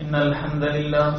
إن الحمد لله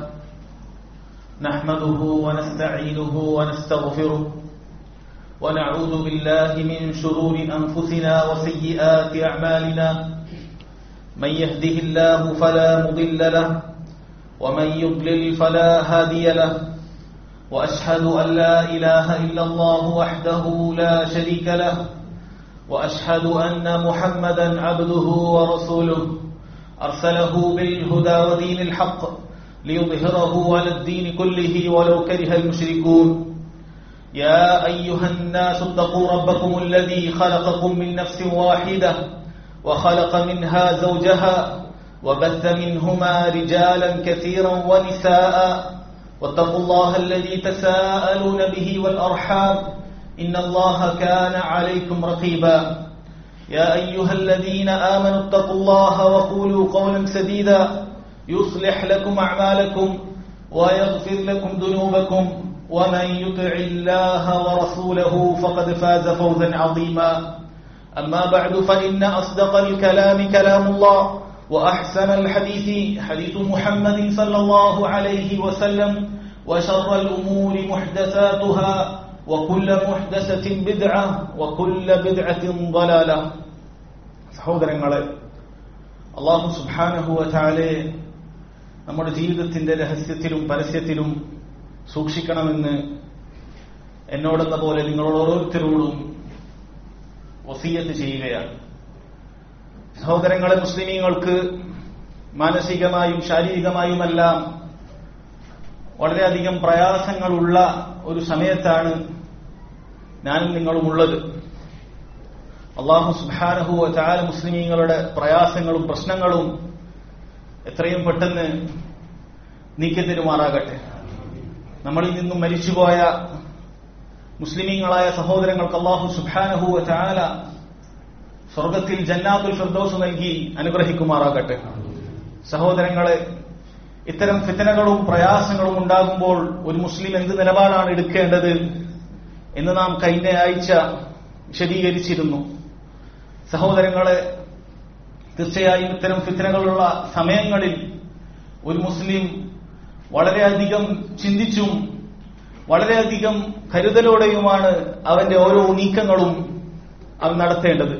نحمده ونستعينه ونستغفره ونعوذ بالله من شرور أنفسنا وسيئات أعمالنا من يهده الله فلا مضل له ومن يضلل فلا هادي له وأشهد أن لا إله إلا الله وحده لا شريك له وأشهد أن محمدا عبده ورسوله أرسله بالهدى ودين الحق ليظهره على الدين كله ولو كره المشركون يا أيها الناس اتقوا ربكم الذي خلقكم من نفس واحدة وخلق منها زوجها وبث منهما رجالا كثيرا ونساء واتقوا الله الذي تساءلون به والأرحام إن الله كان عليكم رقيبا يا أيها الذين آمنوا اتقوا الله وقولوا قولا سديدا يصلح لكم أعمالكم ويغفر لكم ذنوبكم ومن يطع الله ورسوله فقد فاز فوزا عظيما أما بعد فإن أصدق الكلام كلام الله وأحسن الحديث حديث محمد صلى الله عليه وسلم وشر الأمور محدثاتها وكل محدثة بدعة وكل بدعة ضلالة സഹോദരങ്ങളെ അള്ളാഹു സുബാനഹുവ ചാലെ നമ്മുടെ ജീവിതത്തിന്റെ രഹസ്യത്തിലും പരസ്യത്തിലും സൂക്ഷിക്കണമെന്ന് എന്നോടെന്ന പോലെ നിങ്ങളോട് ഓരോരുത്തരോടും വസീയത്ത് ചെയ്യുകയാണ് സഹോദരങ്ങളെ മുസ്ലിമീങ്ങൾക്ക് മാനസികമായും ശാരീരികമായുമെല്ലാം വളരെയധികം പ്രയാസങ്ങളുള്ള ഒരു സമയത്താണ് ഞാനും നിങ്ങളും ഉള്ളത് അള്ളാഹു സുബാനഹു ചാല മുസ്ലിമീങ്ങളുടെ പ്രയാസങ്ങളും പ്രശ്നങ്ങളും എത്രയും പെട്ടെന്ന് നീക്കിത്തരുമാറാകട്ടെ നമ്മളിൽ നിന്നും മരിച്ചുപോയ മുസ്ലിമീങ്ങളായ സഹോദരങ്ങൾക്ക് അള്ളാഹു സുബാനഹു ചാല സ്വർഗത്തിൽ ജന്നാത്തുൽ ഫിർദോസ് നൽകി അനുഗ്രഹിക്കുമാറാകട്ടെ സഹോദരങ്ങളെ ഇത്തരം ഫിത്തനകളും പ്രയാസങ്ങളും ഉണ്ടാകുമ്പോൾ ഒരു മുസ്ലിം എന്ത് നിലപാടാണ് എടുക്കേണ്ടത് എന്ന് നാം കഴിഞ്ഞ ആഴ്ച വിശദീകരിച്ചിരുന്നു സഹോദരങ്ങളെ തീർച്ചയായും ഇത്തരം ഫിത്തനകളുള്ള സമയങ്ങളിൽ ഒരു മുസ്ലിം വളരെയധികം ചിന്തിച്ചും വളരെയധികം കരുതലോടെയുമാണ് അവന്റെ ഓരോ നീക്കങ്ങളും അവൻ നടത്തേണ്ടത്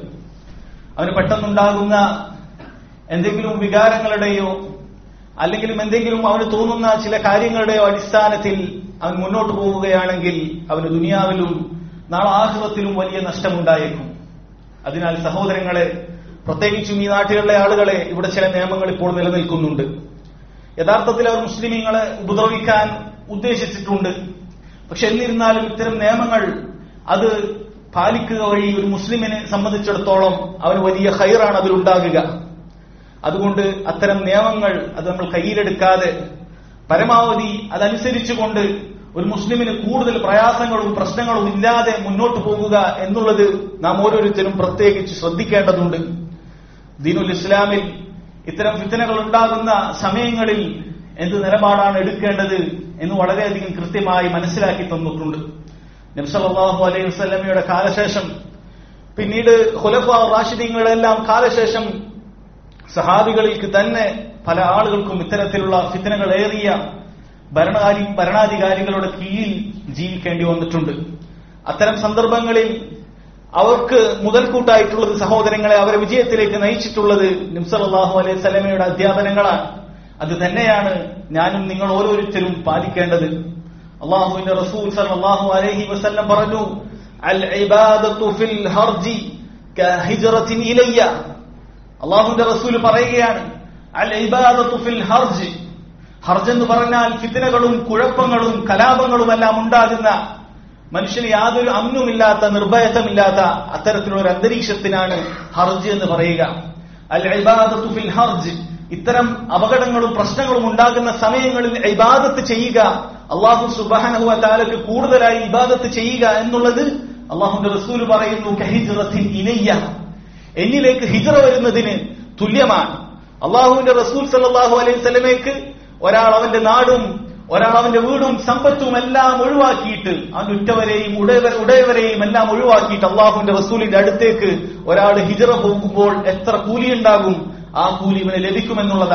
അവന് പെട്ടെന്നുണ്ടാകുന്ന എന്തെങ്കിലും വികാരങ്ങളുടെയോ അല്ലെങ്കിലും എന്തെങ്കിലും അവന് തോന്നുന്ന ചില കാര്യങ്ങളുടെയോ അടിസ്ഥാനത്തിൽ അവൻ മുന്നോട്ട് പോവുകയാണെങ്കിൽ അവന് ദുനിയാവിലും നാളെ ആഹ്ലത്തിലും വലിയ നഷ്ടമുണ്ടായേക്കും അതിനാൽ സഹോദരങ്ങളെ പ്രത്യേകിച്ചും ഈ നാട്ടിലുള്ള ആളുകളെ ഇവിടെ ചില നിയമങ്ങൾ ഇപ്പോൾ നിലനിൽക്കുന്നുണ്ട് യഥാർത്ഥത്തിൽ അവർ മുസ്ലിമീങ്ങളെ ഉപദ്രവിക്കാൻ ഉദ്ദേശിച്ചിട്ടുണ്ട് പക്ഷെ എന്നിരുന്നാലും ഇത്തരം നിയമങ്ങൾ അത് പാലിക്കുക വഴി ഒരു മുസ്ലിമിനെ സംബന്ധിച്ചിടത്തോളം അവന് വലിയ ഹൈറാണ് അതിലുണ്ടാകുക അതുകൊണ്ട് അത്തരം നിയമങ്ങൾ അത് നമ്മൾ കയ്യിലെടുക്കാതെ പരമാവധി അതനുസരിച്ചുകൊണ്ട് ഒരു മുസ്ലിമിന് കൂടുതൽ പ്രയാസങ്ങളും പ്രശ്നങ്ങളും ഇല്ലാതെ മുന്നോട്ട് പോകുക എന്നുള്ളത് നാം ഓരോരുത്തരും പ്രത്യേകിച്ച് ശ്രദ്ധിക്കേണ്ടതുണ്ട് ദീനുൽ ഇസ്ലാമിൽ ഇത്തരം ഫിത്തനകൾ ഉണ്ടാകുന്ന സമയങ്ങളിൽ എന്ത് നിലപാടാണ് എടുക്കേണ്ടത് എന്ന് വളരെയധികം കൃത്യമായി മനസ്സിലാക്കി തന്നിട്ടുണ്ട് നബ്സലാഹു അലൈഹി വസ്ലമയുടെ കാലശേഷം പിന്നീട് ഹുലഫ റാഷിദീങ്ങളെല്ലാം കാലശേഷം സഹാബികളിൽക്ക് തന്നെ പല ആളുകൾക്കും ഇത്തരത്തിലുള്ള ഫിത്തനകൾ ഏറിയ ഭരണാധി ഭരണാധികാരികളുടെ കീഴിൽ ജീവിക്കേണ്ടി വന്നിട്ടുണ്ട് അത്തരം സന്ദർഭങ്ങളിൽ അവർക്ക് മുതൽക്കൂട്ടായിട്ടുള്ളത് സഹോദരങ്ങളെ അവരെ വിജയത്തിലേക്ക് നയിച്ചിട്ടുള്ളത് നിംസലാഹു അലൈഹി സ്വലമയുടെ അധ്യാപനങ്ങളാണ് അത് തന്നെയാണ് ഞാനും നിങ്ങൾ ഓരോരുത്തരും പാലിക്കേണ്ടത് അള്ളാഹുവിന്റെ റസൂൽ സല്ലല്ലാഹു അലൈഹി വസല്ലം പറഞ്ഞു അൽ ഇബാദത്തു ഫിൽ ഹർജി കഹിജ്റത്തിൻ ഇലയ്യ അള്ളാഹുവിന്റെ റസൂൽ പറയുകയാണ് അൽ ഇബാദത്തു ഫിൽ ഹർജ് ഹർജ് എന്ന് പറഞ്ഞാൽ ഫിത്തിനകളും കുഴപ്പങ്ങളും കലാപങ്ങളും എല്ലാം ഉണ്ടാകുന്ന മനുഷ്യന് യാതൊരു അമ്നുമില്ലാത്ത നിർഭയത്വമില്ലാത്ത അത്തരത്തിലുള്ള ഒരു അന്തരീക്ഷത്തിനാണ് ഹർജ് എന്ന് പറയുക അൽ ഇബാദത്തു ഫിൽ ഹർജ് ഇത്തരം അപകടങ്ങളും പ്രശ്നങ്ങളും ഉണ്ടാകുന്ന സമയങ്ങളിൽ ഇബാദത്ത് ചെയ്യുക അള്ളാഹു സുബാനഹുവ താലക്ക് കൂടുതലായി ഇബാദത്ത് ചെയ്യുക എന്നുള്ളത് അള്ളാഹുന്റെ റസൂൽ പറയുന്നു കഹിജ്റത്തിൻ ഇലയ്യ എന്നിലേക്ക് ഹിജറ വരുന്നതിന് തുല്യമാണ് അള്ളാഹുവിന്റെ റസൂൽ സല്ലാഹു അലൈഹി സ്വലമേക്ക് ഒരാൾ അവന്റെ നാടും ഒരാൾ അവന്റെ വീടും സമ്പത്തും എല്ലാം ഒഴിവാക്കിയിട്ട് അവന്റെ ഉറ്റവരെയും ഉടയവ ഉടയവരെയും എല്ലാം ഒഴിവാക്കിയിട്ട് അള്ളാഹുവിന്റെ റസൂലിന്റെ അടുത്തേക്ക് ഒരാൾ ഹിജറ പോകുമ്പോൾ എത്ര കൂലിയുണ്ടാകും ആ കൂലി ഇവന് ലഭിക്കുമെന്നുള്ളതാണ്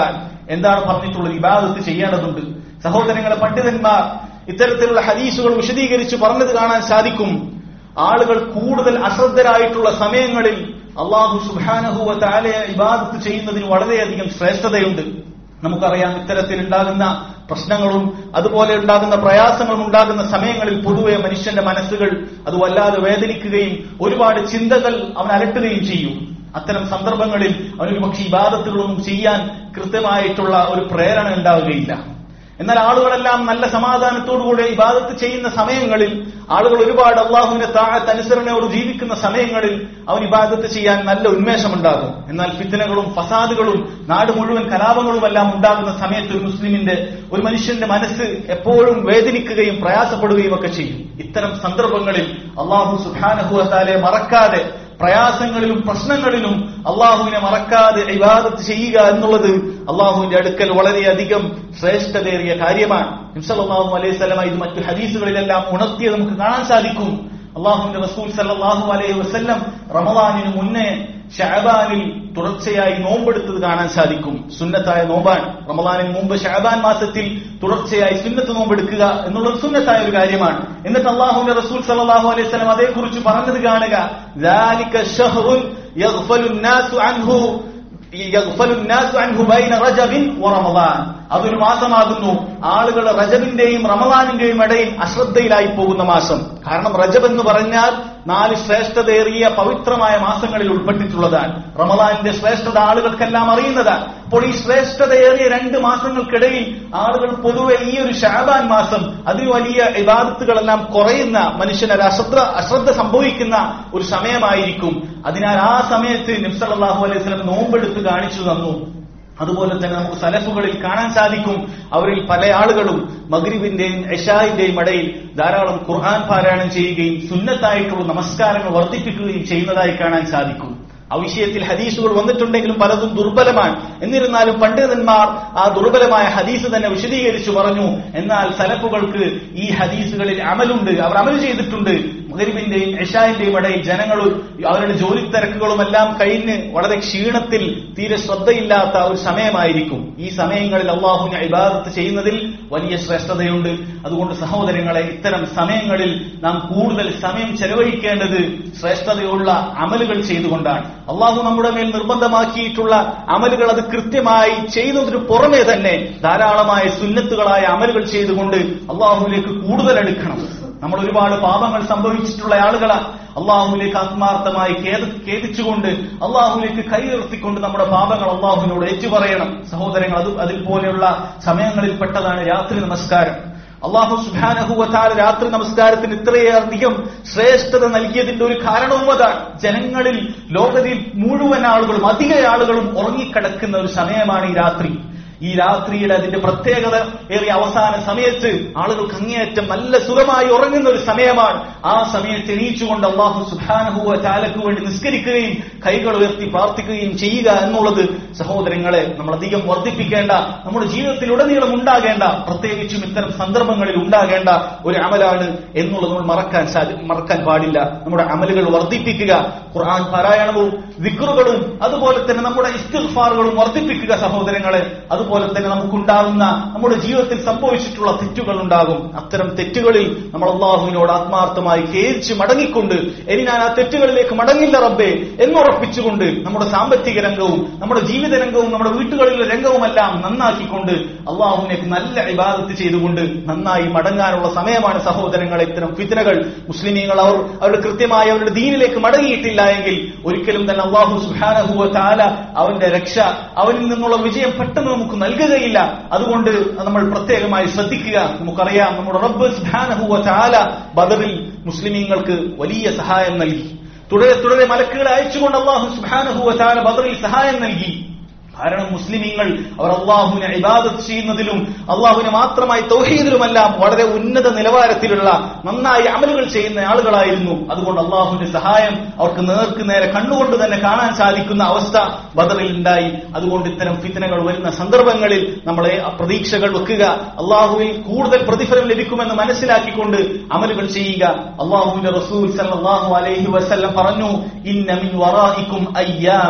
എന്താണ് പറഞ്ഞിട്ടുള്ളത് ഇബാദത്ത് ചെയ്യേണ്ടതുണ്ട് സഹോദരങ്ങളെ പണ്ഡിതന്മാർ ഇത്തരത്തിലുള്ള ഹദീസുകൾ വിശദീകരിച്ച് പറഞ്ഞത് കാണാൻ സാധിക്കും ആളുകൾ കൂടുതൽ അശ്രദ്ധരായിട്ടുള്ള സമയങ്ങളിൽ അള്ളാഹു സുബാനഹുവ താലയെ ഇബാദത്ത് ചെയ്യുന്നതിന് വളരെയധികം ശ്രേഷ്ഠതയുണ്ട് നമുക്കറിയാം ഇത്തരത്തിൽ ഉണ്ടാകുന്ന പ്രശ്നങ്ങളും അതുപോലെ ഉണ്ടാകുന്ന പ്രയാസങ്ങളും ഉണ്ടാകുന്ന സമയങ്ങളിൽ പൊതുവെ മനുഷ്യന്റെ മനസ്സുകൾ അത് വല്ലാതെ വേദനിക്കുകയും ഒരുപാട് ചിന്തകൾ അവൻ അലട്ടുകയും ചെയ്യും അത്തരം സന്ദർഭങ്ങളിൽ അവനൊരു പക്ഷേ ഇബാദത്തുകളൊന്നും ചെയ്യാൻ കൃത്യമായിട്ടുള്ള ഒരു പ്രേരണ ഉണ്ടാവുകയില്ല എന്നാൽ ആളുകളെല്ലാം നല്ല സമാധാനത്തോടുകൂടെ ഇബാദത്ത് ചെയ്യുന്ന സമയങ്ങളിൽ ആളുകൾ ഒരുപാട് അള്ളാഹുവിന്റെ താഴത്ത് അനുസരണയോട് ജീവിക്കുന്ന സമയങ്ങളിൽ അവൻ ഇബാദത്ത് ചെയ്യാൻ നല്ല ഉന്മേഷമുണ്ടാകും എന്നാൽ ഫിത്തനകളും ഫസാദുകളും നാട് മുഴുവൻ കലാപങ്ങളുമെല്ലാം ഉണ്ടാകുന്ന സമയത്ത് ഒരു മുസ്ലിമിന്റെ ഒരു മനുഷ്യന്റെ മനസ്സ് എപ്പോഴും വേദനിക്കുകയും പ്രയാസപ്പെടുകയും ഒക്കെ ചെയ്യും ഇത്തരം സന്ദർഭങ്ങളിൽ അള്ളാഹു സുഖാനഹുഅത്താലെ മറക്കാതെ പ്രയാസങ്ങളിലും പ്രശ്നങ്ങളിലും അള്ളാഹുവിനെ മറക്കാതെ ഇബാദത്ത് ചെയ്യുക എന്നുള്ളത് അള്ളാഹുവിന്റെ അടുക്കൽ വളരെയധികം ശ്രേഷ്ഠതയേറിയ കാര്യമാണ് നിംസലാഹു അലൈഹി സ്വലമ ഇത് മറ്റു ഹദീസുകളിലെല്ലാം ഉണർത്തിയത് നമുക്ക് കാണാൻ സാധിക്കും അള്ളാഹുവിന്റെ റസൂൽ സല്ലാഹു അലൈഹി വസ്ല്ലം റമദാനിന് മുന്നേ ഷാബാനിൽ തുടർച്ചയായി നോമ്പെടുത്തത് കാണാൻ സാധിക്കും സുന്നത്തായ നോമ്പാൻ റമദാനിന് മുമ്പ് ഷാബാൻ മാസത്തിൽ തുടർച്ചയായി സുന്നത്ത് നോമ്പെടുക്കുക എന്നുള്ളത് സുന്നത്തായ ഒരു കാര്യമാണ് എന്നിട്ട് അള്ളാഹുവിന്റെ റസൂൽ സല്ലാഹു അലൈഹി സ്വലം അതേക്കുറിച്ച് പറഞ്ഞത് കാണുക ذَلِكَ شَهْرٌ يَغْفَلُ النَّاسُ عَنْهُ يَغْفَلُ النَّاسُ عَنْهُ بَيْنَ رَجَبٍ وَرَمَضَانٍ അതൊരു മാസമാകുന്നു ആളുകൾ റജബിന്റെയും റമദാനിന്റെയും ഇടയിൽ അശ്രദ്ധയിലായി പോകുന്ന മാസം കാരണം റജബ് എന്ന് പറഞ്ഞാൽ നാല് ശ്രേഷ്ഠതയേറിയ പവിത്രമായ മാസങ്ങളിൽ ഉൾപ്പെട്ടിട്ടുള്ളതാണ് റമദാനിന്റെ ശ്രേഷ്ഠത ആളുകൾക്കെല്ലാം അറിയുന്നതാണ് അപ്പോൾ ഈ ശ്രേഷ്ഠതയേറിയ രണ്ട് മാസങ്ങൾക്കിടയിൽ ആളുകൾ പൊതുവെ ഈ ഒരു ഷാബാൻ മാസം അതിൽ വലിയ ഇബാദത്തുകളെല്ലാം കുറയുന്ന മനുഷ്യന് ഒരു അശ്രദ്ധ അശ്രദ്ധ സംഭവിക്കുന്ന ഒരു സമയമായിരിക്കും അതിനാൽ ആ സമയത്ത് നിഫ്സലാഹു അലൈഹി സ്വലം നോമ്പെടുത്ത് കാണിച്ചു തന്നു അതുപോലെ തന്നെ നമുക്ക് സലഫുകളിൽ കാണാൻ സാധിക്കും അവരിൽ പല ആളുകളും മഗ്രിബിന്റെയും എഷായിന്റെയും ഇടയിൽ ധാരാളം ഖുർആൻ പാരായണം ചെയ്യുകയും സുന്നത്തായിട്ടുള്ള നമസ്കാരങ്ങൾ വർദ്ധിപ്പിക്കുകയും ചെയ്യുന്നതായി കാണാൻ സാധിക്കും ആ വിഷയത്തിൽ ഹദീസുകൾ വന്നിട്ടുണ്ടെങ്കിലും പലതും ദുർബലമാണ് എന്നിരുന്നാലും പണ്ഡിതന്മാർ ആ ദുർബലമായ ഹദീസ് തന്നെ വിശദീകരിച്ചു പറഞ്ഞു എന്നാൽ സലഫുകൾക്ക് ഈ ഹദീസുകളിൽ അമലുണ്ട് അവർ അമൽ ചെയ്തിട്ടുണ്ട് മുഗരിബിന്റെയും എഷാന്റെയും ഇടയിൽ ജനങ്ങൾ അവരുടെ ജോലി തിരക്കുകളും എല്ലാം കഴിഞ്ഞ് വളരെ ക്ഷീണത്തിൽ തീരെ ശ്രദ്ധയില്ലാത്ത ഒരു സമയമായിരിക്കും ഈ സമയങ്ങളിൽ അള്ളാഹുവിനെ ഇബാദത്ത് ചെയ്യുന്നതിൽ വലിയ ശ്രേഷ്ഠതയുണ്ട് അതുകൊണ്ട് സഹോദരങ്ങളെ ഇത്തരം സമയങ്ങളിൽ നാം കൂടുതൽ സമയം ചെലവഴിക്കേണ്ടത് ശ്രേഷ്ഠതയുള്ള അമലുകൾ ചെയ്തുകൊണ്ടാണ് അള്ളാഹു നമ്മുടെ മേൽ നിർബന്ധമാക്കിയിട്ടുള്ള അമലുകൾ അത് കൃത്യമായി ചെയ്യുന്നതിന് പുറമെ തന്നെ ധാരാളമായ സുന്നത്തുകളായ അമലുകൾ ചെയ്തുകൊണ്ട് അള്ളാഹുവിലേക്ക് കൂടുതൽ അടുക്കണം നമ്മൾ ഒരുപാട് പാപങ്ങൾ സംഭവിച്ചിട്ടുള്ള ആളുകളാണ് അള്ളാഹുവിലേക്ക് ആത്മാർത്ഥമായി ഖേദിച്ചുകൊണ്ട് അള്ളാഹുവിലേക്ക് കൈയുയർത്തിക്കൊണ്ട് നമ്മുടെ പാപങ്ങൾ അള്ളാഹുവിനോട് ഏറ്റുപറയണം സഹോദരങ്ങൾ അത് അതിൽ പോലെയുള്ള സമയങ്ങളിൽ പെട്ടതാണ് രാത്രി നമസ്കാരം അള്ളാഹു സുബാനഹുവത്താൽ രാത്രി നമസ്കാരത്തിന് ഇത്രയധികം ശ്രേഷ്ഠത നൽകിയതിന്റെ ഒരു കാരണവും അതാണ് ജനങ്ങളിൽ ലോകത്തിൽ മുഴുവൻ ആളുകളും അധിക ആളുകളും ഉറങ്ങിക്കിടക്കുന്ന ഒരു സമയമാണ് ഈ രാത്രി ഈ രാത്രിയുടെ അതിന്റെ പ്രത്യേകത ഏറിയ അവസാന സമയത്ത് ആളുകൾക്ക് അങ്ങേയറ്റം നല്ല സുഖമായി ഉറങ്ങുന്ന ഒരു സമയമാണ് ആ സമയത്ത് എണീച്ചുകൊണ്ട് അള്ളാഹു സുഖാനഹുവ ചാലക്ക് വേണ്ടി നിസ്കരിക്കുകയും കൈകൾ ഉയർത്തി പ്രാർത്ഥിക്കുകയും ചെയ്യുക എന്നുള്ളത് സഹോദരങ്ങളെ നമ്മൾ അധികം വർദ്ധിപ്പിക്കേണ്ട നമ്മുടെ ജീവിതത്തിൽ ഉടനീളം ഉണ്ടാകേണ്ട പ്രത്യേകിച്ചും ഇത്തരം സന്ദർഭങ്ങളിൽ ഉണ്ടാകേണ്ട ഒരു അമലാണ് എന്നുള്ളത് നമ്മൾ മറക്കാൻ സാധി മറക്കാൻ പാടില്ല നമ്മുടെ അമലുകൾ വർദ്ധിപ്പിക്കുക ഖുർആൻ പാരായണവും വിക്റുകളും അതുപോലെ തന്നെ നമ്മുടെ ഇസ്തിഫാറുകളും വർദ്ധിപ്പിക്കുക സഹോദരങ്ങളെ അതുപോലെ തന്നെ നമുക്കുണ്ടാകുന്ന നമ്മുടെ ജീവിതത്തിൽ സംഭവിച്ചിട്ടുള്ള തെറ്റുകൾ ഉണ്ടാകും അത്തരം തെറ്റുകളിൽ നമ്മൾ അള്ളാഹുവിനോട് ആത്മാർത്ഥമായി ഖേദിച്ച് മടങ്ങിക്കൊണ്ട് ഇനി ഞാൻ ആ തെറ്റുകളിലേക്ക് മടങ്ങില്ല റബ്ബേ എന്നുറപ്പിച്ചുകൊണ്ട് നമ്മുടെ സാമ്പത്തിക രംഗവും നമ്മുടെ ജീവിത രംഗവും നമ്മുടെ വീട്ടുകളിലെ രംഗവുമെല്ലാം നന്നാക്കിക്കൊണ്ട് അള്ളാഹുവിനേക്ക് നല്ല ഇബാദത്ത് ചെയ്തുകൊണ്ട് നന്നായി മടങ്ങാനുള്ള സമയമാണ് സഹോദരങ്ങളെ ഇത്തരം ഫിത്തനകൾ മുസ്ലിമീങ്ങൾ അവർ അവരുടെ കൃത്യമായി അവരുടെ ദീനിലേക്ക് മടങ്ങിയിട്ടില്ല എങ്കിൽ ഒരിക്കലും തന്നെ അള്ളാഹു സുഹാനഹുവ താല അവന്റെ രക്ഷ അവനിൽ നിന്നുള്ള വിജയം പെട്ടെന്ന് നമുക്ക് നൽകുകയില്ല അതുകൊണ്ട് നമ്മൾ പ്രത്യേകമായി ശ്രദ്ധിക്കുക നമുക്കറിയാം നമ്മുടെ റബ്ബ് സുഹാനഹുവ താല ബദറിൽ മുസ്ലിമീങ്ങൾക്ക് വലിയ സഹായം നൽകി തുടരെ തുടരെ മലക്കുകളെ അയച്ചുകൊണ്ട് അള്ളാഹു സുഹാനഹുവ താല ബദറിൽ സഹായം നൽകി കാരണം മുസ്ലിമീങ്ങൾ അവർ അള്ളാഹുവിനെ ഇബാദത്ത് ചെയ്യുന്നതിലും അള്ളാഹുവിനെ മാത്രമായി തൗഹീദിലുമെല്ലാം വളരെ ഉന്നത നിലവാരത്തിലുള്ള നന്നായി അമലുകൾ ചെയ്യുന്ന ആളുകളായിരുന്നു അതുകൊണ്ട് അള്ളാഹുവിന്റെ സഹായം അവർക്ക് നേർക്ക് നേരെ കണ്ണുകൊണ്ട് തന്നെ കാണാൻ സാധിക്കുന്ന അവസ്ഥ ബദറിൽ ഉണ്ടായി അതുകൊണ്ട് ഇത്തരം ഫിത്തനകൾ വരുന്ന സന്ദർഭങ്ങളിൽ നമ്മളെ പ്രതീക്ഷകൾ വെക്കുക അള്ളാഹുവിൽ കൂടുതൽ പ്രതിഫലം ലഭിക്കുമെന്ന് മനസ്സിലാക്കിക്കൊണ്ട് അമലുകൾ ചെയ്യുക അള്ളാഹുവിന്റെ റസൂൽ സല്ലല്ലാഹു അലൈഹി വസല്ലം പറഞ്ഞു ഇന്ന മിൻ വറായിക്കും അയ്യാമൻ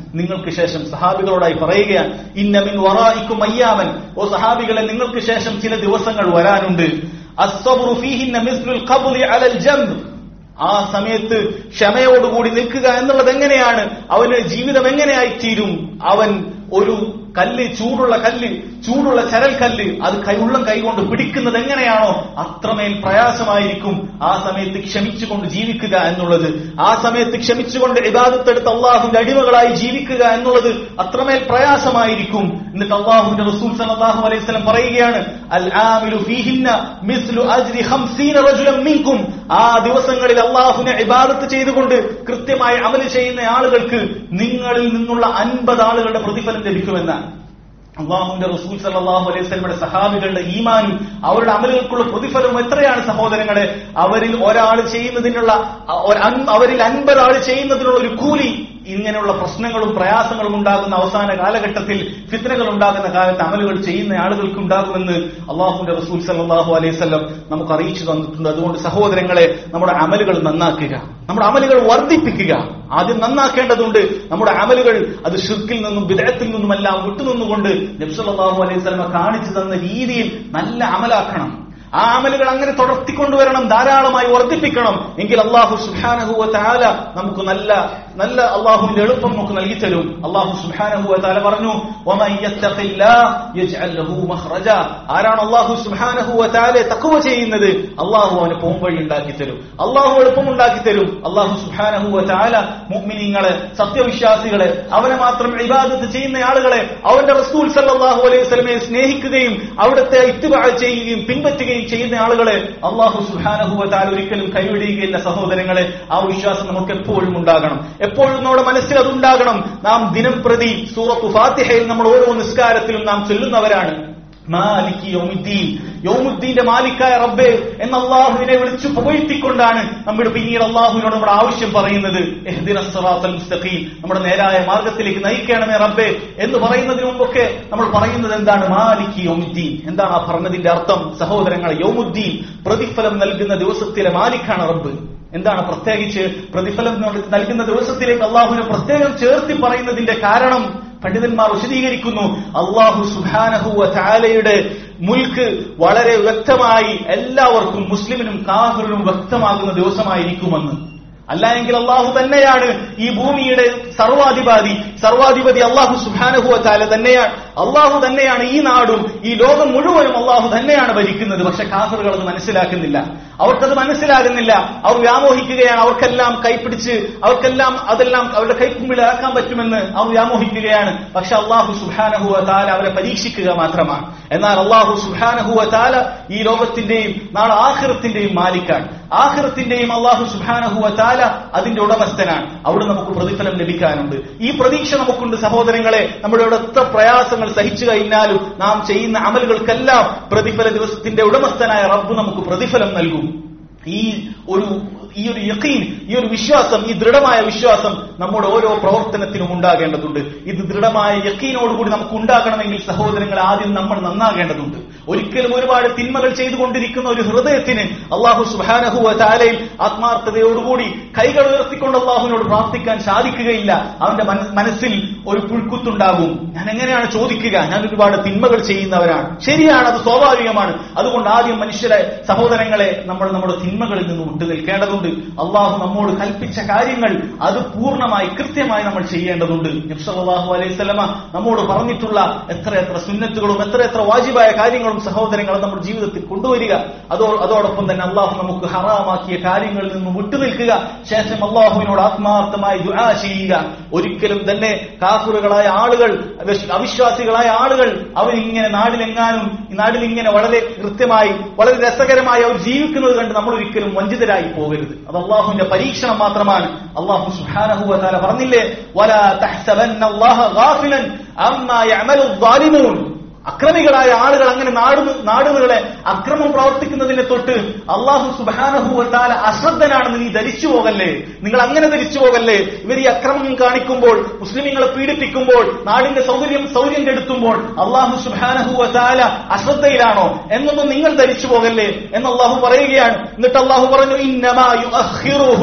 നിങ്ങൾക്ക് ശേഷം സഹാബികളോടായി പറയുകയാണ് ഇന്നമിൻ വറായിക്കും അയ്യാമൻ ഓ സഹാബികളെ നിങ്ങൾക്ക് ശേഷം ചില ദിവസങ്ങൾ വരാനുണ്ട് അസ്സബ്റു ഫീഹിന്ന മിസ്ലുൽ ഖബ്ളി അലൽ ജംബ് ആ സമയത്ത് ക്ഷമയോടുകൂടി നിൽക്കുക എന്നുള്ളത് എങ്ങനെയാണ് അവന് ജീവിതം എങ്ങനെയായി തീരും അവൻ ഒരു കല്ല് ചൂടുള്ള കല്ല് ചൂടുള്ള ചരൽ കല്ല് അത് കൈ ഉള്ളം കൈകൊണ്ട് പിടിക്കുന്നത് എങ്ങനെയാണോ അത്രമേൽ പ്രയാസമായിരിക്കും ആ സമയത്ത് ക്ഷമിച്ചുകൊണ്ട് ജീവിക്കുക എന്നുള്ളത് ആ സമയത്ത് ക്ഷമിച്ചുകൊണ്ട് ഇബാദത്തെടുത്ത് അള്ളാഹുവിന്റെ അടിമകളായി ജീവിക്കുക എന്നുള്ളത് അത്രമേൽ പ്രയാസമായിരിക്കും എന്നിട്ട് അള്ളാഹുവിന്റെ റസൂൽ സല്ലല്ലാഹു അലൈഹി വസല്ലം പറയുകയാണ് അൽ ആമിലു ഫീഹിന്ന മിസ്ലു അജ്രി 50 റജുലൻ മിൻകും ആ ദിവസങ്ങളിൽ അള്ളാഹുവിനെ ഇബാദത്ത് ചെയ്തുകൊണ്ട് കൃത്യമായി അമല് ചെയ്യുന്ന ആളുകൾക്ക് നിങ്ങളിൽ നിന്നുള്ള അൻപത് ആളുകളുടെ പ്രതിഫലം ലഭിക്കുമെന്നാണ് അള്ളാഹുന്റെ റസൂൽ സല്ലല്ലാഹു അലൈഹി വസല്ലമയുടെ സഹാബികളുടെ ഈമാനും അവരുടെ അമലുകൾക്കുള്ള പ്രതിഫലവും എത്രയാണ് സഹോദരങ്ങളെ അവരിൽ ഒരാൾ ചെയ്യുന്നതിനുള്ള അ- ഒരു അൻ- അവരിൽ അൻപത് ആൾ ചെയ്യുന്നതിനുള്ള ഒരു കൂലി ഇങ്ങനെയുള്ള പ്രശ്നങ്ങളും പ്രയാസങ്ങളും ഉണ്ടാകുന്ന അവസാന കാലഘട്ടത്തിൽ ഫിത്നകൾ ഉണ്ടാകുന്ന കാലത്ത് അമലുകൾ ചെയ്യുന്ന ആളുകൾക്ക് ഉണ്ടാകുമെന്ന് അള്ളാഹുന്റെ റസൂൽ സല്ലല്ലാഹു അലൈഹി വസല്ലം നമുക്ക് അറിയിച്ചു തന്നിട്ടുണ്ട് അതുകൊണ്ട് സഹോദരങ്ങളെ നമ്മുടെ അമലുകൾ നന്നാക്കുക നമ്മുടെ അമലുകൾ വർദ്ധിപ്പിക്കുക ആദ്യം നന്നാക്കേണ്ടതുണ്ട് നമ്മുടെ അമലുകൾ അത് ഷിർക്കിൽ നിന്നും വിദഗ്ധത്തിൽ നിന്നുമെല്ലാം വിട്ടുനിന്നുകൊണ്ട് നബ്സല്ലാഹു അലൈഹി സ്വലമ കാണിച്ചു തന്ന രീതിയിൽ നല്ല അമലാക്കണം ആ അമലുകൾ അങ്ങനെ തുടർത്തിക്കൊണ്ടുവരണം ധാരാളമായി വർദ്ധിപ്പിക്കണം എങ്കിൽ അള്ളാഹു സുഹാനഹുവ താല നമുക്ക് നല്ല നല്ല അള്ളാഹുവിന്റെ എളുപ്പം നമുക്ക് നൽകി തരും അള്ളാഹു സുഹാനഹുവ താല പറഞ്ഞു "വമൻ യത്തഖില്ലാഹ് യജ്അൽ ലഹു മഖ്റജ." ആരാണ് അള്ളാഹു സുഹാനഹുവ താലെ തക്കുവ ചെയ്യുന്നത് അള്ളാഹു അവന് പോംവഴി ഉണ്ടാക്കി തരും അള്ളാഹു എളുപ്പം ഉണ്ടാക്കി തരും അള്ളാഹു സുഹാനഹുവ താല മുഅ്മിനീങ്ങളെ സത്യവിശ്വാസികളെ അവനെ മാത്രം ഇബാദത്ത് ചെയ്യുന്ന ആളുകളെ അവന്റെ റസൂൽ സല്ലല്ലാഹു അലൈഹി വസല്ലമയെ സ്നേഹിക്കുകയും അവിടുത്തെ ഇത്തിബാ ചെയ്യുകയും പിൻപറ്റുകയും ചെയ്യുന്ന ആളുകളെ അള്ളാഹു സുഹാനഹുവ താല ഒരിക്കലും കൈവിടുകയില്ല സഹോദരങ്ങളെ ആ വിശ്വാസം നമുക്ക് എപ്പോഴും ഉണ്ടാകണം എപ്പോഴും നമ്മുടെ മനസ്സിൽ അതുണ്ടാകണം നാം ദിനം പ്രതി സൂറത്തു ഫാത്തിഹയിൽ നമ്മൾ ഓരോ നിസ്കാരത്തിലും നാം ചൊല്ലുന്നവരാണ് മാലിക് യൗമുദ്ദീൻ യൗമുദ്ദീന്റെ മാലിക്കായ റബ്ബേ എന്ന അള്ളാഹുവിനെ വിളിച്ചു പുകഴ്ത്തിക്കൊണ്ടാണ് നമ്മുടെ പിന്നീട് അള്ളാഹുവിനോട് നമ്മുടെ ആവശ്യം പറയുന്നത് ഇഹ്ദിന സിറാത്തൽ മുസ്തഖീം നമ്മുടെ നേരായ മാർഗത്തിലേക്ക് നയിക്കണമേ റബ്ബേ എന്ന് പറയുന്നതിന് മുമ്പൊക്കെ നമ്മൾ പറയുന്നത് എന്താണ് മാലിക് യൗമുദ്ദീൻ എന്താണ് ആ പറഞ്ഞതിന്റെ അർത്ഥം സഹോദരങ്ങളെ യൗമുദ്ദീൻ പ്രതിഫലം നൽകുന്ന ദിവസത്തിലെ മാലിക്കാണ് റബ്ബ് എന്താണ് പ്രത്യേകിച്ച് പ്രതിഫലം നൽകുന്ന ദിവസത്തിലേക്ക് അള്ളാഹുവിനെ പ്രത്യേകം ചേർത്തി പറയുന്നതിന്റെ കാരണം പണ്ഡിതന്മാർ വിശദീകരിക്കുന്നു അള്ളാഹു സുഹാനഹുവ താലയുടെ മുൽക്ക് വളരെ വ്യക്തമായി എല്ലാവർക്കും മുസ്ലിമിനും കാഫിറിനും വ്യക്തമാകുന്ന ദിവസമായിരിക്കുമെന്ന് അല്ല എങ്കിൽ അള്ളാഹു തന്നെയാണ് ഈ ഭൂമിയുടെ സർവാധിപതി സർവാധിപതി അള്ളാഹു സുഹാനഹുവ താല തന്നെയാണ് അള്ളാഹു തന്നെയാണ് ഈ നാടും ഈ ലോകം മുഴുവനും അള്ളാഹു തന്നെയാണ് ഭരിക്കുന്നത് പക്ഷെ കാഫറുകൾ അത് മനസ്സിലാക്കുന്നില്ല അവർക്കത് മനസ്സിലാകുന്നില്ല അവർ വ്യാമോഹിക്കുകയാണ് അവർക്കെല്ലാം കൈപ്പിടിച്ച് അവർക്കെല്ലാം അതെല്ലാം അവരുടെ കൈക്കുമ്പിലാക്കാൻ പറ്റുമെന്ന് അവർ വ്യാമോഹിക്കുകയാണ് പക്ഷെ അള്ളാഹു സുഹാനഹുവ താല അവരെ പരീക്ഷിക്കുക മാത്രമാണ് എന്നാൽ അള്ളാഹു സുഹാനഹുവ താല ഈ ലോകത്തിന്റെയും നാളെ ആഖിറത്തിന്റെയും മാലിക്കാണ് ആഖിറത്തിന്റെയും അള്ളാഹു സുഹാനഹുവ താല അതിന്റെ ഉടമസ്ഥനാണ് അവിടെ നമുക്ക് പ്രതിഫലം ലഭിക്കാനുണ്ട് ഈ പ്രതീക്ഷ നമുക്കുണ്ട് സഹോദരങ്ങളെ നമ്മുടെ ഇവിടെ എത്ര പ്രയാസങ്ങൾ സഹിച്ചു കഴിഞ്ഞാലും നാം ചെയ്യുന്ന അമലുകൾക്കെല്ലാം പ്രതിഫല ദിവസത്തിന്റെ ഉടമസ്ഥനായ റബ്ബ് നമുക്ക് പ്രതിഫലം നൽകും ഈ ഒരു ഈ ഒരു യക്കീൻ ഈ ഒരു വിശ്വാസം ഈ ദൃഢമായ വിശ്വാസം നമ്മുടെ ഓരോ പ്രവർത്തനത്തിനും ഉണ്ടാകേണ്ടതുണ്ട് ഇത് ദൃഢമായ യക്കീനോടുകൂടി നമുക്ക് ഉണ്ടാകണമെങ്കിൽ സഹോദരങ്ങൾ ആദ്യം നമ്മൾ നന്നാകേണ്ടതുണ്ട് ഒരിക്കലും ഒരുപാട് തിന്മകൾ ചെയ്തുകൊണ്ടിരിക്കുന്ന ഒരു ഹൃദയത്തിന് അള്ളാഹു സുഹാനഹുവ താലയിൽ ആത്മാർത്ഥതയോടുകൂടി കൈകൾ ഉയർത്തിക്കൊണ്ട് അള്ളാഹുവിനോട് പ്രാർത്ഥിക്കാൻ സാധിക്കുകയില്ല അവന്റെ മന- മനസ്സിൽ ഒരു പുൽക്കുത്തുണ്ടാകും ഞാൻ എങ്ങനെയാണ് ചോദിക്കുക ഞാൻ ഒരുപാട് തിന്മകൾ ചെയ്യുന്നവരാണ് ശരിയാണ് അത് സ്വാഭാവികമാണ് അതുകൊണ്ട് ആദ്യം മനുഷ്യരെ സഹോദരങ്ങളെ നമ്മൾ നമ്മുടെ തിന്മകളിൽ നിന്ന് വിട്ടു നിൽക്കേണ്ടതുണ്ട് അള്ളാഹു നമ്മോട് കൽപ്പിച്ച കാര്യങ്ങൾ അത് പൂർണ്ണമായി കൃത്യമായി നമ്മൾ ചെയ്യേണ്ടതുണ്ട് നബ്സല്ലാഹു അലൈഹി സ്വലമ നമ്മോട് പറഞ്ഞിട്ടുള്ള എത്ര എത്ര സുന്നത്തുകളും എത്ര എത്ര വാജിബായ കാര്യങ്ങളും സഹോദരങ്ങളും നമ്മുടെ ജീവിതത്തിൽ കൊണ്ടുവരിക അതോ അതോടൊപ്പം തന്നെ അള്ളാഹു നമുക്ക് ഹറാമാക്കിയ കാര്യങ്ങളിൽ നിന്ന് വിട്ടുനിൽക്കുക ശേഷം അള്ളാഹുവിനോട് ആത്മാർത്ഥമായി ദുആ ചെയ്യുക ഒരിക്കലും തന്നെ കാഫുറുകളായ ആളുകൾ അവിശ്- അവിശ്വാസികളായ ആളുകൾ അവരിങ്ങനെ നാടിലെങ്ങാനും ഈ നാടിൽ ഇങ്ങനെ വളരെ കൃത്യമായി വളരെ രസകരമായി അവർ ജീവിക്കുന്നത് കണ്ട് നമ്മൾ ഒരിക്കലും വഞ്ചിതരായി പോകരുത് അത് അള്ളാഹുവിന്റെ പരീക്ഷണം മാത്രമാണ് അള്ളാഹു സുബ്ഹാനഹു വ തആല പറഞ്ഞില്ലേ വലാ തഹ്സബന്ന അല്ലാഹ ഗാഫിലൻ അമ്മാ യഅമലു ളാലിമൂൻ അക്രമികളായ ആളുകൾ അങ്ങനെ നാടു നാടുകളെ അക്രമം പ്രവർത്തിക്കുന്നതിനെ തൊട്ട് അള്ളാഹു സുബാനഹുവത്താല അശ്രദ്ധനാണെന്ന് നീ ധരിച്ചു പോകല്ലേ നിങ്ങൾ അങ്ങനെ ധരിച്ചു പോകല്ലേ ഇവർ ഈ അക്രമം കാണിക്കുമ്പോൾ മുസ്ലിമീങ്ങളെ പീഡിപ്പിക്കുമ്പോൾ നാടിന്റെ സൗകര്യം സൗകര്യം കെടുത്തുമ്പോൾ അള്ളാഹു സുബാനഹുവത്താല അശ്രദ്ധയിലാണോ എന്നൊന്നും നിങ്ങൾ ധരിച്ചു പോകല്ലേ എന്ന് അള്ളാഹു പറയുകയാണ് എന്നിട്ട് അള്ളാഹു പറഞ്ഞു ഇന്നമാ യുഅഖിറുഹും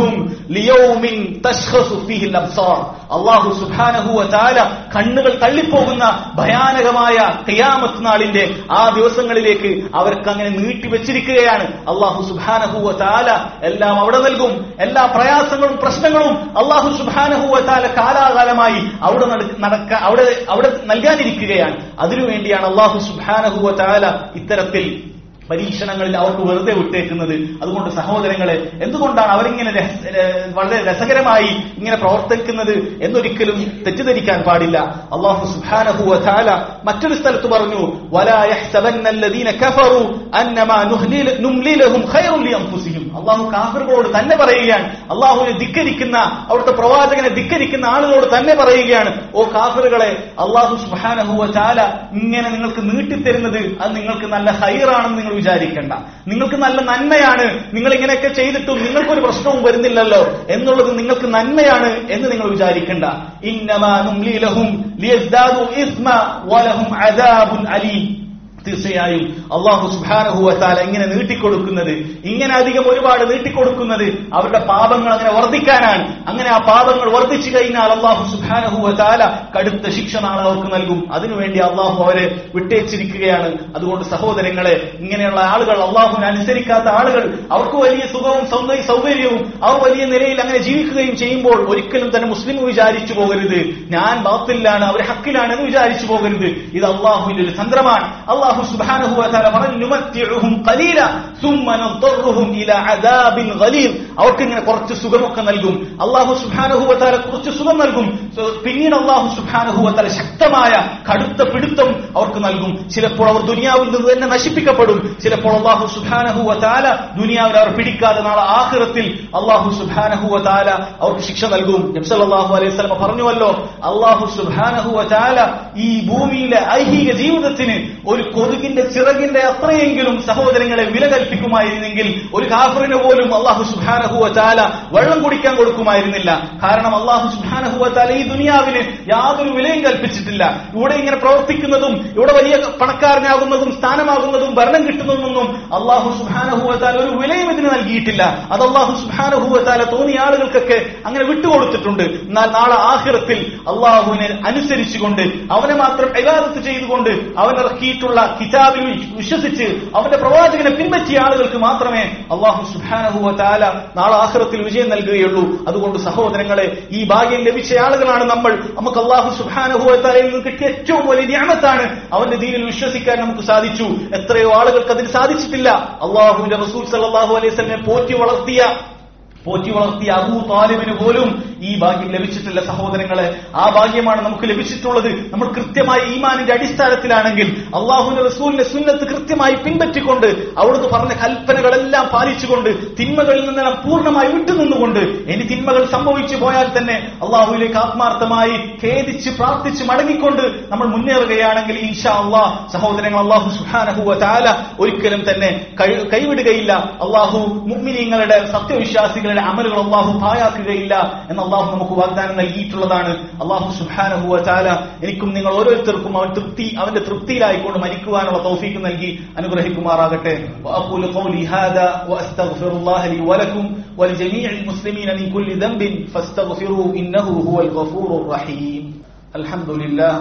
ലിയൗമിൻ തശ്ഖസു ഫീഹിൽ അബ്സാർ അല്ലാഹു സുബ്ഹാനഹു വ തആല കണ്ണുകൾ തള്ളിപ്പോകുന്ന ഭയാനകമായ ഖിയാമത്ത് നാളിന്റെ ആ ദിവസങ്ങളിലേക്ക് അവർക്ക് അങ്ങനെ നീട്ടി വെച്ചിരിക്കുകയാണ് അള്ളാഹു സുബ്ഹാനഹു വ തആല എല്ലാം അവിടെ നൽകും എല്ലാ പ്രയാസങ്ങളും പ്രശ്നങ്ങളും അള്ളാഹു സുബ്ഹാനഹു വ തആല കാലാകാലമായി അവിടെ നടക്ക- നടക്ക അവിടെ അവിടെ നൽകാനിരിക്കുകയാണ് അതിനുവേണ്ടിയാണ് അള്ളാഹു സുബ്ഹാനഹു വ തആല ഇത്തരത്തിൽ പരീക്ഷണങ്ങളിൽ അവർക്ക് വെറുതെ വിട്ടേക്കുന്നത് അതുകൊണ്ട് സഹോദരങ്ങളെ എന്തുകൊണ്ടാണ് അവരിങ്ങനെ രഹ- ഏഹ് വളരെ രസകരമായി ഇങ്ങനെ പ്രവർത്തിക്കുന്നത് എന്നൊരിക്കലും തെറ്റിദ്ധരിക്കാൻ പാടില്ല അള്ളാഹു സുബ്ഹാനഹു വതആല മറ്റൊരു സ്ഥലത്ത് പറഞ്ഞു വലാ യഹ്സബന്ന അല്ലദീന കഫറു അന്നമാ നുഹ്ലി- നുംലി ലഹും ഖൈറുൻ ലിഅൻഫുസിഹിം അള്ളാഹു കാഫിറുകളോട് തന്നെ പറയുകയാണ് അള്ളാഹുവിനെ ധിക്കരിക്കുന്ന അവിടുത്തെ പ്രവാചകനെ ധിക്കരിക്കുന്ന ആളുകളോട് തന്നെ പറയുകയാണ് ഓ കാഫിറുകളെ അള്ളാഹു സുബ്ഹാനഹു വതആല ഇങ്ങനെ നിങ്ങൾക്ക് നീട്ടിത്തരുന്നത് അത് നിങ്ങൾക്ക് നല്ല ഹൈറാണെന്ന് നിങ്ങൾ വിചാരിക്കേണ്ട നിങ്ങൾക്ക് നല്ല നന്മയാണ് നിങ്ങൾ ഇങ്ങനെയൊക്കെ ചെയ്തിട്ടും നിങ്ങൾക്കൊരു പ്രശ്നവും വരുന്നില്ലല്ലോ എന്നുള്ളത് നിങ്ങൾക്ക് നന്മയാണ് എന്ന് നിങ്ങൾ വിചാരിക്കേണ്ട ഇന്നമാ നുംലി ലഹും ലിയസ്ദാദു ഇസ്മ വലഹും അദാബുൻ അലീം തീർച്ചയായും അള്ളാഹു സുബാനഹുവത്താല ഇങ്ങനെ നീട്ടിക്കൊടുക്കുന്നത് ഇങ്ങനെ അധികം ഒരുപാട് നീട്ടിക്കൊടുക്കുന്നത് അവരുടെ പാപങ്ങൾ അങ്ങനെ വർദ്ധിക്കാനാണ് അങ്ങനെ ആ പാപങ്ങൾ വർദ്ധിച്ചു കഴിഞ്ഞാൽ അള്ളാഹു സുബാനഹുവത്താല കടുത്ത ശിക്ഷ നാളെ അവർക്ക് നൽകും അതിനുവേണ്ടി അള്ളാഹു അവരെ വിട്ടേച്ചിരിക്കുകയാണ് അതുകൊണ്ട് സഹോദരങ്ങളെ ഇങ്ങനെയുള്ള ആളുകൾ അള്ളാഹുവിനെ അനുസരിക്കാത്ത ആളുകൾ അവർക്ക് വലിയ സുഖവും സൗന്ദര്യ സൗകര്യവും അവർ വലിയ നിലയിൽ അങ്ങനെ ജീവിക്കുകയും ചെയ്യുമ്പോൾ ഒരിക്കലും തന്നെ മുസ്ലിം വിചാരിച്ചു പോകരുത് ഞാൻ ബാത്തിലാണ് അവർ ഹക്കിലാണ് എന്ന് വിചാരിച്ചു പോകരുത് ഇത് അള്ളാഹുവിന്റെ ഒരു തന്ത്രമാണ് അള്ളാഹു സുബ്ഹാനഹു വതആല പറഞ്ഞു "നുമത്തിഉഹും ഖലീല സുമ്മ നضطرهم ഇലാ അദാബിൻ ഗലീൽ അവർക്ക് ഇങ്ങനെ കുറച്ച് സുഖമൊക്കെ നൽകും അള്ളാഹു സുബ്ഹാനഹു വതആല കുറച്ച് സുഖം നൽകും So, പിന്നീട് അള്ളാഹു സുബ്ഹാനഹു വതആല ശക്തമായ കടുത്ത പിടുത്തം അവർക്ക് നൽകും ചിലപ്പോൾ അവർ ദുനിയാവിൽ നിന്ന് തന്നെ നശിപ്പിക്കപ്പെടും ചിലപ്പോൾ അള്ളാഹു സുബ്ഹാനഹു വതആല ദുനിയാവിൽ അവർ പിടിക്കാതെ നാളെ ആഖിറത്തിൽ അള്ളാഹു സുബ്ഹാനഹു വതആല അവർക്ക് ശിക്ഷ നൽകും നബി സല്ലല്ലാഹു അലൈഹി വസല്ലം പറഞ്ഞുവല്ലോ അള്ളാഹു സുബ്ഹാനഹു വതആല ഈ ഭൂമിയിലെ ഐഹിക ജീവിതത്തിന് ഒരു കൊതുകിന്റെ ചിറകിന്റെ അത്രയെങ്കിലും സഹോദരങ്ങളെ വില കൽപ്പിക്കുമായിരുന്നെങ്കിൽ ഒരു കാഫറിന് പോലും അള്ളാഹു സുബ്ഹാനഹു വതആല വെള്ളം കുടിക്കാൻ കൊടുക്കുമായിരുന്നില്ല കാരണം അള്ളാഹു സുബ്ഹാനഹു വതആല ഈ ദുനിയാവിന് യാതൊരു വിലയും കൽപ്പിച്ചിട്ടില്ല ഇവിടെ ഇങ്ങനെ പ്രവർത്തിക്കുന്നതും ഇവിടെ വലിയ പണക്കാരനാകുന്നതും സ്ഥാനമാകുന്നതും ഭരണം കിട്ടുന്നതൊന്നും അള്ളാഹു സുബ്ഹാനഹു വതആല ഒരു വിലയും ഇതിന് നൽകിയിട്ടില്ല അത് അള്ളാഹു സുബ്ഹാനഹു വതആല തോന്നിയ ആളുകൾക്കൊക്കെ അങ്ങനെ വിട്ടുകൊടുത്തിട്ടുണ്ട് എന്നാൽ നാളെ ആഖിറത്തിൽ അള്ളാഹുവിനെ അനുസരിച്ചുകൊണ്ട് അവനെ മാത്രം ഇബാദത്ത് ചെയ്തുകൊണ്ട് അവൻ ഇറക്കിയിട്ടുള്ള കിതാബിൽ വിശ്വസിച്ച് അവന്റെ പ്രവാചകനെ പിൻപറ്റിയ ആളുകൾക്ക് മാത്രമേ അള്ളാഹു സുബ്ഹാനഹു വതആല നാളെ ആഖിറത്തിൽ വിജയം നൽകുകയുള്ളൂ അതുകൊണ്ട് സഹോദരങ്ങളെ ഈ ഭാഗ്യം ലഭിച്ച ആളുകളാണ് നമ്മൾ നമുക്ക് അള്ളാഹു സുബ്ഹാനഹു വതആലയിൽ നിന്ന് കിട്ടിയ ഏറ്റവും വലിയ നിയമത്താണ് അവന്റെ ദീനിൽ വിശ്വസിക്കാൻ നമുക്ക് സാധിച്ചു എത്രയോ ആളുകൾക്ക് അതിന് സാധിച്ചിട്ടില്ല അള്ളാഹുവിന്റെ റസൂൽ സല്ലല്ലാഹു അലൈഹി വസല്ലമെ പോറ്റി വളർത്തിയ പോറ്റി വളർത്തിയ അബൂ താലിബിന് പോലും ഈ ഭാഗ്യം ലഭിച്ചിട്ടില്ല സഹോദരങ്ങളെ ആ ഭാഗ്യമാണ് നമുക്ക് ലഭിച്ചിട്ടുള്ളത് നമ്മൾ കൃത്യമായി ഈമാനിന്റെ അടിസ്ഥാനത്തിലാണെങ്കിൽ അള്ളാഹുവിന്റെ റസൂലിന്റെ സുന്നത്ത് കൃത്യമായി പിൻപറ്റിക്കൊണ്ട് അവിടുന്ന് പറഞ്ഞ കൽപ്പനകളെല്ലാം പാലിച്ചുകൊണ്ട് തിന്മകളിൽ നിന്നെല്ലാം പൂർണ്ണമായി വിട്ടുനിന്നുകൊണ്ട് ഇനി തിന്മകൾ സംഭവിച്ചു പോയാൽ തന്നെ അള്ളാഹുവിലേക്ക് ആത്മാർത്ഥമായി ഖേദിച്ച് പ്രാർത്ഥിച്ച് മടങ്ങിക്കൊണ്ട് നമ്മൾ മുന്നേറുകയാണെങ്കിൽ ഇൻഷാ അള്ളാഹ് സഹോദരങ്ങൾ അള്ളാഹു സുഹാനഹുവ താല ഒരിക്കലും തന്നെ കൈ- കൈവിടുകയില്ല അള്ളാഹു മുഗ്മിനീങ്ങളുടെ സത്യവിശ്വാസികളുടെ അമലുകൾ അള്ളാഹു പായാക്കുകയില്ല എന്ന് അള്ളാഹു നമുക്ക് വാഗ്ദാനം നൽകിയിട്ടുള്ളതാണ് അള്ളാഹു സുഹാനഹുവ താല എനിക്കും നിങ്ങൾ ഓരോരുത്തർക്കും അവൻ തൃപ്തി അവന്റെ തൃപ്തിയിലായിക്കൊണ്ട് മരിക്കുവാനുള്ള തൗഫീക്ക് നൽകി അനുഗ്രഹിക്കുമാറാകട്ടെ وأقول قولي هذا وأستغفر الله لي ولكم ولجميع المسلمين من كل ذنب فاستغفروه إنه هو الغفور الرحيم الحمد لله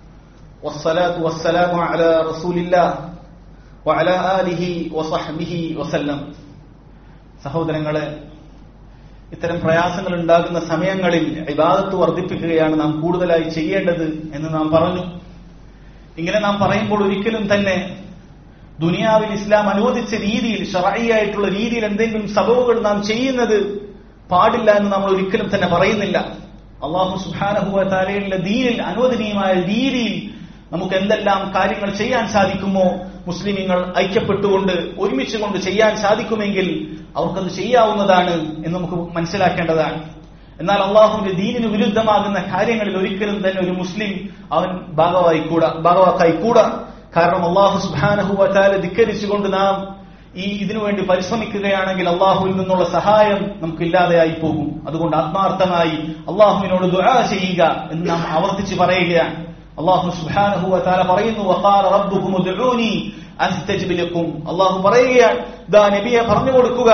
والصلاة والسلام على رسول الله وعلى آله وصحبه وسلم സഹോദരങ്ങളെ ഇത്തരം പ്രയാസങ്ങൾ ഉണ്ടാകുന്ന സമയങ്ങളിൽ ഇബാദത്ത് വർദ്ധിപ്പിക്കുകയാണ് നാം കൂടുതലായി ചെയ്യേണ്ടത് എന്ന് നാം പറഞ്ഞു ഇങ്ങനെ നാം പറയുമ്പോൾ ഒരിക്കലും തന്നെ ദുനിയാവിൽ ഇസ്ലാം അനുവദിച്ച രീതിയിൽ ഷറായിയായിട്ടുള്ള രീതിയിൽ എന്തെങ്കിലും സബവുകൾ നാം ചെയ്യുന്നത് പാടില്ല എന്ന് നമ്മൾ ഒരിക്കലും തന്നെ പറയുന്നില്ല അള്ളാഹു സുഹാനഹുവ താലയുടെ ദീനിൽ അനുവദനീയമായ രീതിയിൽ നമുക്ക് എന്തെല്ലാം കാര്യങ്ങൾ ചെയ്യാൻ സാധിക്കുമോ മുസ്ലിമീങ്ങൾ ഐക്യപ്പെട്ടുകൊണ്ട് ഒരുമിച്ച് കൊണ്ട് ചെയ്യാൻ സാധിക്കുമെങ്കിൽ അവർക്കത് ചെയ്യാവുന്നതാണ് എന്ന് നമുക്ക് മനസ്സിലാക്കേണ്ടതാണ് എന്നാൽ അള്ളാഹുവിന്റെ ദീനിന് വിരുദ്ധമാകുന്ന കാര്യങ്ങളിൽ ഒരിക്കലും തന്നെ ഒരു മുസ്ലിം അവൻ ഭാഗമായി കൂടാ ഭാഗവാക്കായി കൂടാ കാരണം അള്ളാഹു സുബാനഹുവ താല ധിക്കരിച്ചുകൊണ്ട് നാം ഈ ഇതിനുവേണ്ടി പരിശ്രമിക്കുകയാണെങ്കിൽ അള്ളാഹുവിൽ നിന്നുള്ള സഹായം നമുക്കില്ലാതെയായി പോകും അതുകൊണ്ട് ആത്മാർത്ഥമായി അള്ളാഹുവിനോട് ദുആ ചെയ്യുക എന്ന് നാം ആവർത്തിച്ച് പറയുകയാണ് അള്ളാഹു സുബ്ഹാനഹു വതആല പറയുന്നു വഖാല റബ്ബുക്കും ഉദ്ഊനി അസ്തജിബ് ലക്കും അള്ളാഹു പറയുകയാണ് ദാ നബിയെ പറഞ്ഞു കൊടുക്കുക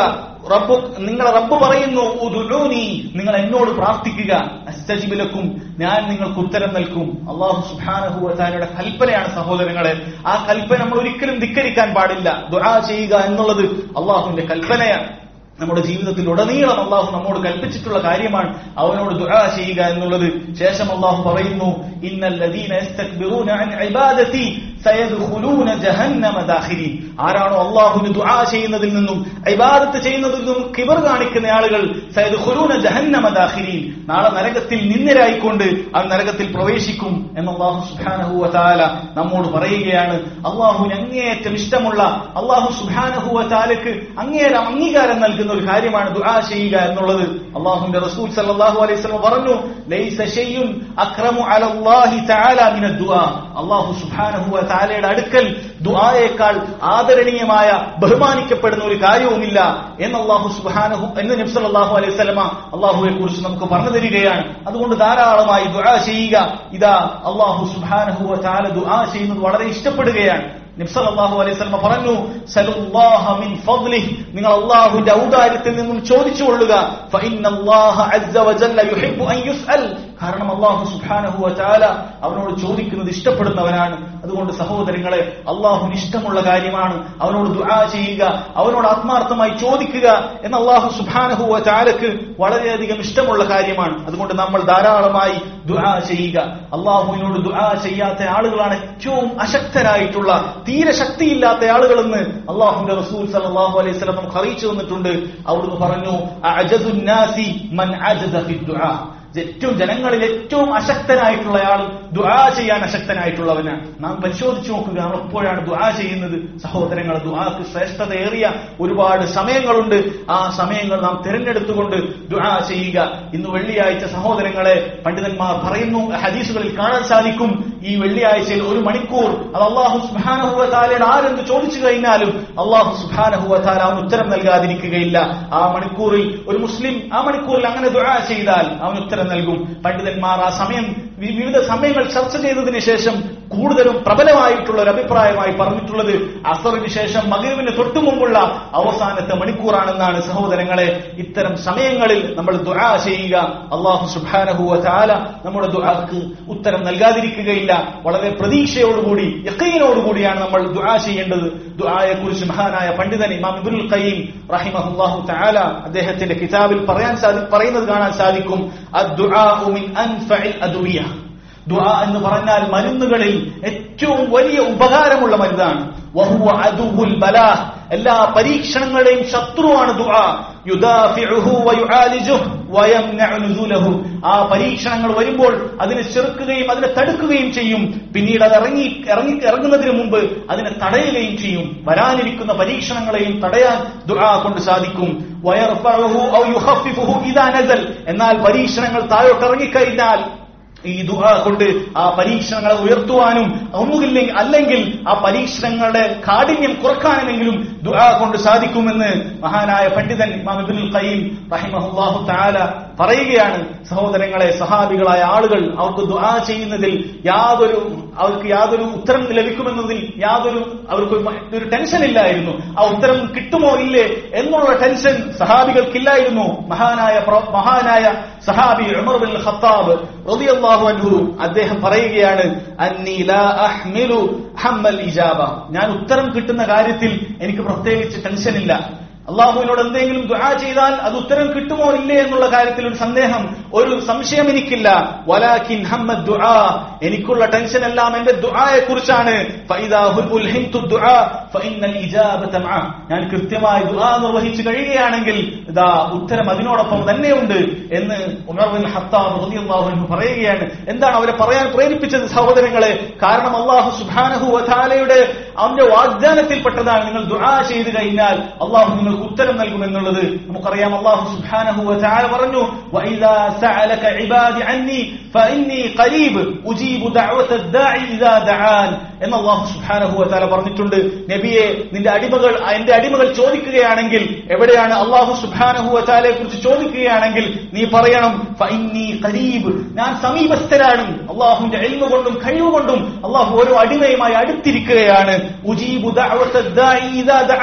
റബ്ബു നിങ്ങളെ റബ്ബ് പറയുന്നു ഉദുഊനി നിങ്ങൾ എന്നോട് പ്രാർത്ഥിക്കുക അസ്തജിബിലക്കും ഞാൻ നിങ്ങൾക്ക് ഉത്തരം നൽകും അള്ളാഹു സുബ്ഹാനഹു വതആലയുടെ കൽപ്പനയാണ് സഹോദരങ്ങളെ ആ കൽപ്പന നമ്മൾ ഒരിക്കലും ധിക്കരിക്കാൻ പാടില്ല ദുആ ചെയ്യുക എന്നുള്ളത് അള്ളാഹുവിന്റെ കൽപ്പനയാണ് നമ്മുടെ ജീവിതത്തിൽ ഉടനീളം അള്ളാഹു നമ്മോട് കൽപ്പിച്ചിട്ടുള്ള കാര്യമാണ് അവനോട് ദുആ ചെയ്യുക എന്നുള്ളത് ശേഷം അള്ളാഹു പറയുന്നു ഇന്നല്ലദീന യസ്തക്ബിറൂന അൻ ഇബാദതി സയദ്ഖുലൂന ജഹന്നമ ദാഖിരീൻ ആരാണോ അള്ളാഹുവിന് ദുആ ചെയ്യുന്നതിൽ നിന്നും ഇബാദത്ത് ചെയ്യുന്നതിൽ നിന്നും കിബർ കാണിക്കുന്ന ആളുകൾ സയദ്ഖുലൂന ജഹന്നമ ദാഖിരീൻ നാളെ നരകത്തിൽ നിന്നരായിക്കൊണ്ട് ആ നരകത്തിൽ പ്രവേശിക്കും എന്ന് അള്ളാഹു സുബ്ഹാനഹു വതആല നമ്മോട് പറയുകയാണ് അള്ളാഹുവിന് അങ്ങേയറ്റം ഇഷ്ടമുള്ള അള്ളാഹു സുബ്ഹാനഹു വതആലക്ക് അങ്ങേയറ്റം അംഗീകാരം നൽകുന്ന ഒരു കാര്യമാണ് ദുആ ചെയ്യുക എന്നുള്ളത് അള്ളാഹുവിന്റെ റസൂൽ സല്ലല്ലാഹു അലൈഹി വസല്ലം പറഞ്ഞു ലൈസ ഷൈഉൻ അക്രമു അലല്ലാഹി തആല മിന ദുആ അള്ളാഹു സുബ്ഹാനഹു വതആലയുടെ അടുക്കൽ ദുആയേക്കാൾ ആദരണീയമായ ബഹുമാനിക്കപ്പെടുന്ന ഒരു കാര്യവുമില്ല എന്ന് അള്ളാഹു സുബ്ഹാനഹു എന്ന് നബി സല്ലല്ലാഹു അലൈഹി വസല്ലമ അള്ളാഹുവെ കുറിച്ച് നമുക്ക് പറഞ്ഞു തരികയാണ് അതുകൊണ്ട് ധാരാളമായി ദുആ ചെയ്യുക ഇതാ അള്ളാഹു സുബ്ഹാനഹു വതആല ദുആ ചെയ്യുന്നത് വളരെ ഇഷ്ടപ്പെടുകയാണ് നബ്സല്ലാഹു അലൈഹി സ്വലമ പറഞ്ഞു സലുല്ലാഹ മിൻ ഫദ്ലിഹ് നിങ്ങൾ അള്ളാഹുവിന്റെ ഔദാര്യത്തിൽ നിന്നും ചോദിച്ചു കൊള്ളുക ഫഇന്നല്ലാഹ അസ്സ വജല്ല യുഹിബ്ബു അൻ യുസ്അൽ കാരണം അള്ളാഹു സുബ്ഹാനഹു വതആല അവനോട് ചോദിക്കുന്നത് ഇഷ്ടപ്പെടുന്നവനാണ് അതുകൊണ്ട് സഹോദരങ്ങളെ അള്ളാഹുവിന് ഇഷ്ടമുള്ള കാര്യമാണ് അവനോട് ദുആ ചെയ്യുക അവനോട് ആത്മാർത്ഥമായി ചോദിക്കുക എന്ന അള്ളാഹു സുബ്ഹാനഹു വതആലക്ക് വളരെയധികം ഇഷ്ടമുള്ള കാര്യമാണ് അതുകൊണ്ട് നമ്മൾ ധാരാളമായി ദുആ ചെയ്യുക അള്ളാഹുവിനോട് ദുആ ചെയ്യാത്ത ആളുകളാണ് ഏറ്റവും അശക്തരായിട്ടുള്ള തീരെ ശക്തിയില്ലാത്ത ആളുകളെന്ന് അള്ളാഹുന്റെ റസൂൽ സല്ലല്ലാഹു അലൈഹി വസല്ലം നമുക്ക് അറിയിച്ചു തന്നിട്ടുണ്ട് അവിടുന്ന് പറഞ്ഞു അഅജദുൻ നാസി മൻ അജദ ഫി ദുആ ഏറ്റവും ജനങ്ങളിൽ ഏറ്റവും അശക്തനായിട്ടുള്ള ആൾ ദുആ ചെയ്യാൻ അശക്തനായിട്ടുള്ളവനാണ് നാം പരിശോധിച്ചു നോക്കുക നാം എപ്പോഴാണ് ദുആ ചെയ്യുന്നത് സഹോദരങ്ങൾ ദുആക്ക് ശ്രേഷ്ഠതയേറിയ ഒരുപാട് സമയങ്ങളുണ്ട് ആ സമയങ്ങൾ നാം തിരഞ്ഞെടുത്തുകൊണ്ട് ദുആ ചെയ്യുക ഇന്ന് വെള്ളിയാഴ്ച സഹോദരങ്ങളെ പണ്ഡിതന്മാർ പറയുന്നു ഹദീസുകളിൽ കാണാൻ സാധിക്കും ഈ വെള്ളിയാഴ്ചയിൽ ഒരു മണിക്കൂർ അത് അള്ളാഹു സുബാനഹുവ താലയുടെ ആരെന്ന് ചോദിച്ചു കഴിഞ്ഞാലും അള്ളാഹു സുബാനഹുവ താല അവന് ഉത്തരം നൽകാതിരിക്കുകയില്ല ആ മണിക്കൂറിൽ ഒരു മുസ്ലിം ആ മണിക്കൂറിൽ അങ്ങനെ ദുആ ചെയ്താൽ അവന് ഉത്തരം നൽകും പണ്ഡിതന്മാർ ആ സമയം വി- വിവിധ സമയങ്ങൾ ചർച്ച ചെയ്തതിന് ശേഷം കൂടുതലും പ്രബലമായിട്ടുള്ള ഒരു അഭിപ്രായമായി പറഞ്ഞിട്ടുള്ളത് അസറിന് ശേഷം മകരുവിന് തൊട്ടു മുമ്പുള്ള അവസാനത്തെ മണിക്കൂറാണെന്നാണ് സഹോദരങ്ങളെ ഇത്തരം സമയങ്ങളിൽ നമ്മൾ ദുആ ചെയ്യുക അള്ളാഹു സുബാനഹുവ ചാല നമ്മുടെ ദുആക്ക് ഉത്തരം നൽകാതിരിക്കുകയില്ല വളരെ പ്രതീക്ഷയോടുകൂടി യക്കീനോടുകൂടിയാണ് നമ്മൾ ദുആ ചെയ്യേണ്ടത് ദുആയെ കുറിച്ച് മഹാനായ പണ്ഡിതൻ ഇമാം ഇബ്നുൽ ഖയ്യിം റഹിമഹുല്ലാഹു തആല അദ്ദേഹത്തിന്റെ കിതാബിൽ പറയാൻ സാധി പറയുന്നത് കാണാൻ സാധിക്കും അദ്ദുആഉ മിൻ അൻഫഇൽ അദ്വിയ ദുആ എന്ന് പറഞ്ഞാൽ മരുന്നുകളിൽ ഏറ്റവും വലിയ ഉപകാരമുള്ള മരുന്നാണ് വഹുവ അദുവുൽ ബലാഹ് എല്ലാ പരീക്ഷണങ്ങളുടെയും ശത്രുവാണ് ദുആ യുദാഫിഉഹു വയുആലിജുഹു വയംനഉ നുസൂലഹു ആ പരീക്ഷണങ്ങൾ വരുമ്പോൾ അതിനെ ചെറുക്കുകയും അതിനെ തടുക്കുകയും ചെയ്യും പിന്നീട് അത് ഇറങ്ങി ഇറങ്ങി ഇറങ്ങുന്നതിന് മുമ്പ് അതിനെ തടയുകയും ചെയ്യും വരാനിരിക്കുന്ന പരീക്ഷണങ്ങളെയും തടയാൻ ദുആ കൊണ്ട് സാധിക്കും വയർഫഉഹു ഔ യുഖഫിഫുഹു ഇദാ നസൽ എന്നാൽ പരീക്ഷണങ്ങൾ താഴോട്ട് ഇറങ്ങിക്കഴിഞ്ഞാൽ ഈ ദുആ കൊണ്ട് ആ പരീക്ഷണങ്ങളെ ഉയർത്തുവാനും ഒന്നുമില്ലെങ്കിൽ അല്ലെങ്കിൽ ആ പരീക്ഷണങ്ങളുടെ കാഠിന്യം കുറക്കാനുമെങ്കിലും ദുആ കൊണ്ട് സാധിക്കുമെന്ന് മഹാനായ പണ്ഡിതൻ ഇമാം ഇബ്നുൽ ഖയ്യിം റഹിമഹുല്ലാഹു തആല പറയുകയാണ് സഹോദരങ്ങളെ സഹാബികളായ ആളുകൾ അവർക്ക് ദുആ ചെയ്യുന്നതിൽ യാതൊരു അവർക്ക് യാതൊരു ഉത്തരം ലഭിക്കുമെന്നതിൽ യാതൊരു അവർക്ക് ഒരു മ- ഒരു ടെൻഷൻ ഇല്ലായിരുന്നു ആ ഉത്തരം കിട്ടുമോ ഇല്ലേ എന്നുള്ള ടെൻഷൻ സഹാബികൾക്കില്ലായിരുന്നു മഹാനായ പ്ര- മഹാനായ സഹാബി ഉമർ ബിൻ ഖത്താബ് റളിയല്ലാഹു അൻഹു അദ്ദേഹം പറയുകയാണ് അന്നി ലാ അഹ്മിലു ഹമ്മൽ ഇജാബ ഞാൻ ഉത്തരം കിട്ടുന്ന കാര്യത്തിൽ എനിക്ക് പ്രത്യേകിച്ച് ടെൻഷനില്ല അള്ളാഹുവിനോട് എന്തെങ്കിലും ദുആ ചെയ്താൽ അത് ഉത്തരം കിട്ടുമോ ഇല്ലേ എന്നുള്ള കാര്യത്തിൽ ഒരു സന്ദേഹം ഒരു സംശയം എനിക്കില്ല വലാകിൻ ഹമ്മ ദുആ എനിക്കുള്ള ടെൻഷൻ എല്ലാം എന്റെ ദുആയെ കുറിച്ചാണ് ഫഇദാ ഹുൽ ഉൽഹിംതു ദുആ ഫഇന്നൽ ഇജാബത മഅ ഞാൻ കൃത്യമായി ദുആ നിർവഹിച്ചു കഴിയുകയാണെങ്കിൽ ഇതാ ഉത്തരം അതിനോടൊപ്പം തന്നെയുണ്ട് എന്ന് ഉമർ ബിൻ ഖത്താബ് റളിയല്ലാഹു അൻഹു പറയുകയാണ് എന്താണ് അവരെ പറയാൻ പ്രേരിപ്പിച്ചത് സഹോദരങ്ങളെ കാരണം അള്ളാഹു സുബ്ഹാനഹു വതആലയുടെ അവന്റെ വാഗ്ദാനത്തിൽപ്പെട്ടതാണ് നിങ്ങൾ ദുആ ചെയ്തു കഴിഞ്ഞാൽ അള്ളാഹു നിങ്ങൾക്ക് ഉത്തരം നൽകുമെന്നുള്ളത് നമുക്കറിയാം അള്ളാഹു സുബ്ഹാനഹു വതആല പറഞ്ഞു വഇദാ സഅലക ഇബാദി അന്നി ഫഇന്നി ഖരീബ് ഉജീബു ദഅവത ദാഇ ഇദാ ദആൻ എന്ന് അള്ളാഹു സുബ്ഹാനഹു വതആല പറഞ്ഞിട്ടുണ്ട് നബിയെ നിന്റെ അടിമകൾ എന്റെ അടിമകൾ ചോദിക്കുകയാണെങ്കിൽ എവിടെയാണ് അള്ളാഹു സുബ്ഹാനഹു വതആലയെ കുറിച്ച് ചോദിക്കുകയാണെങ്കിൽ നീ പറയണം ഫഇന്നി ഖരീബ് ഞാൻ സമീപസ്ഥനാണ് അള്ളാഹുവിന്റെ എൽമ കൊണ്ടും കഴിവ് കൊണ്ടും അള്ളാഹു ഓരോ അടിമയുമായി അടുത്തിരിക്കുകയാണ് ഉജീബു ദഅവത ദാഇ ഇദാ ദആൻ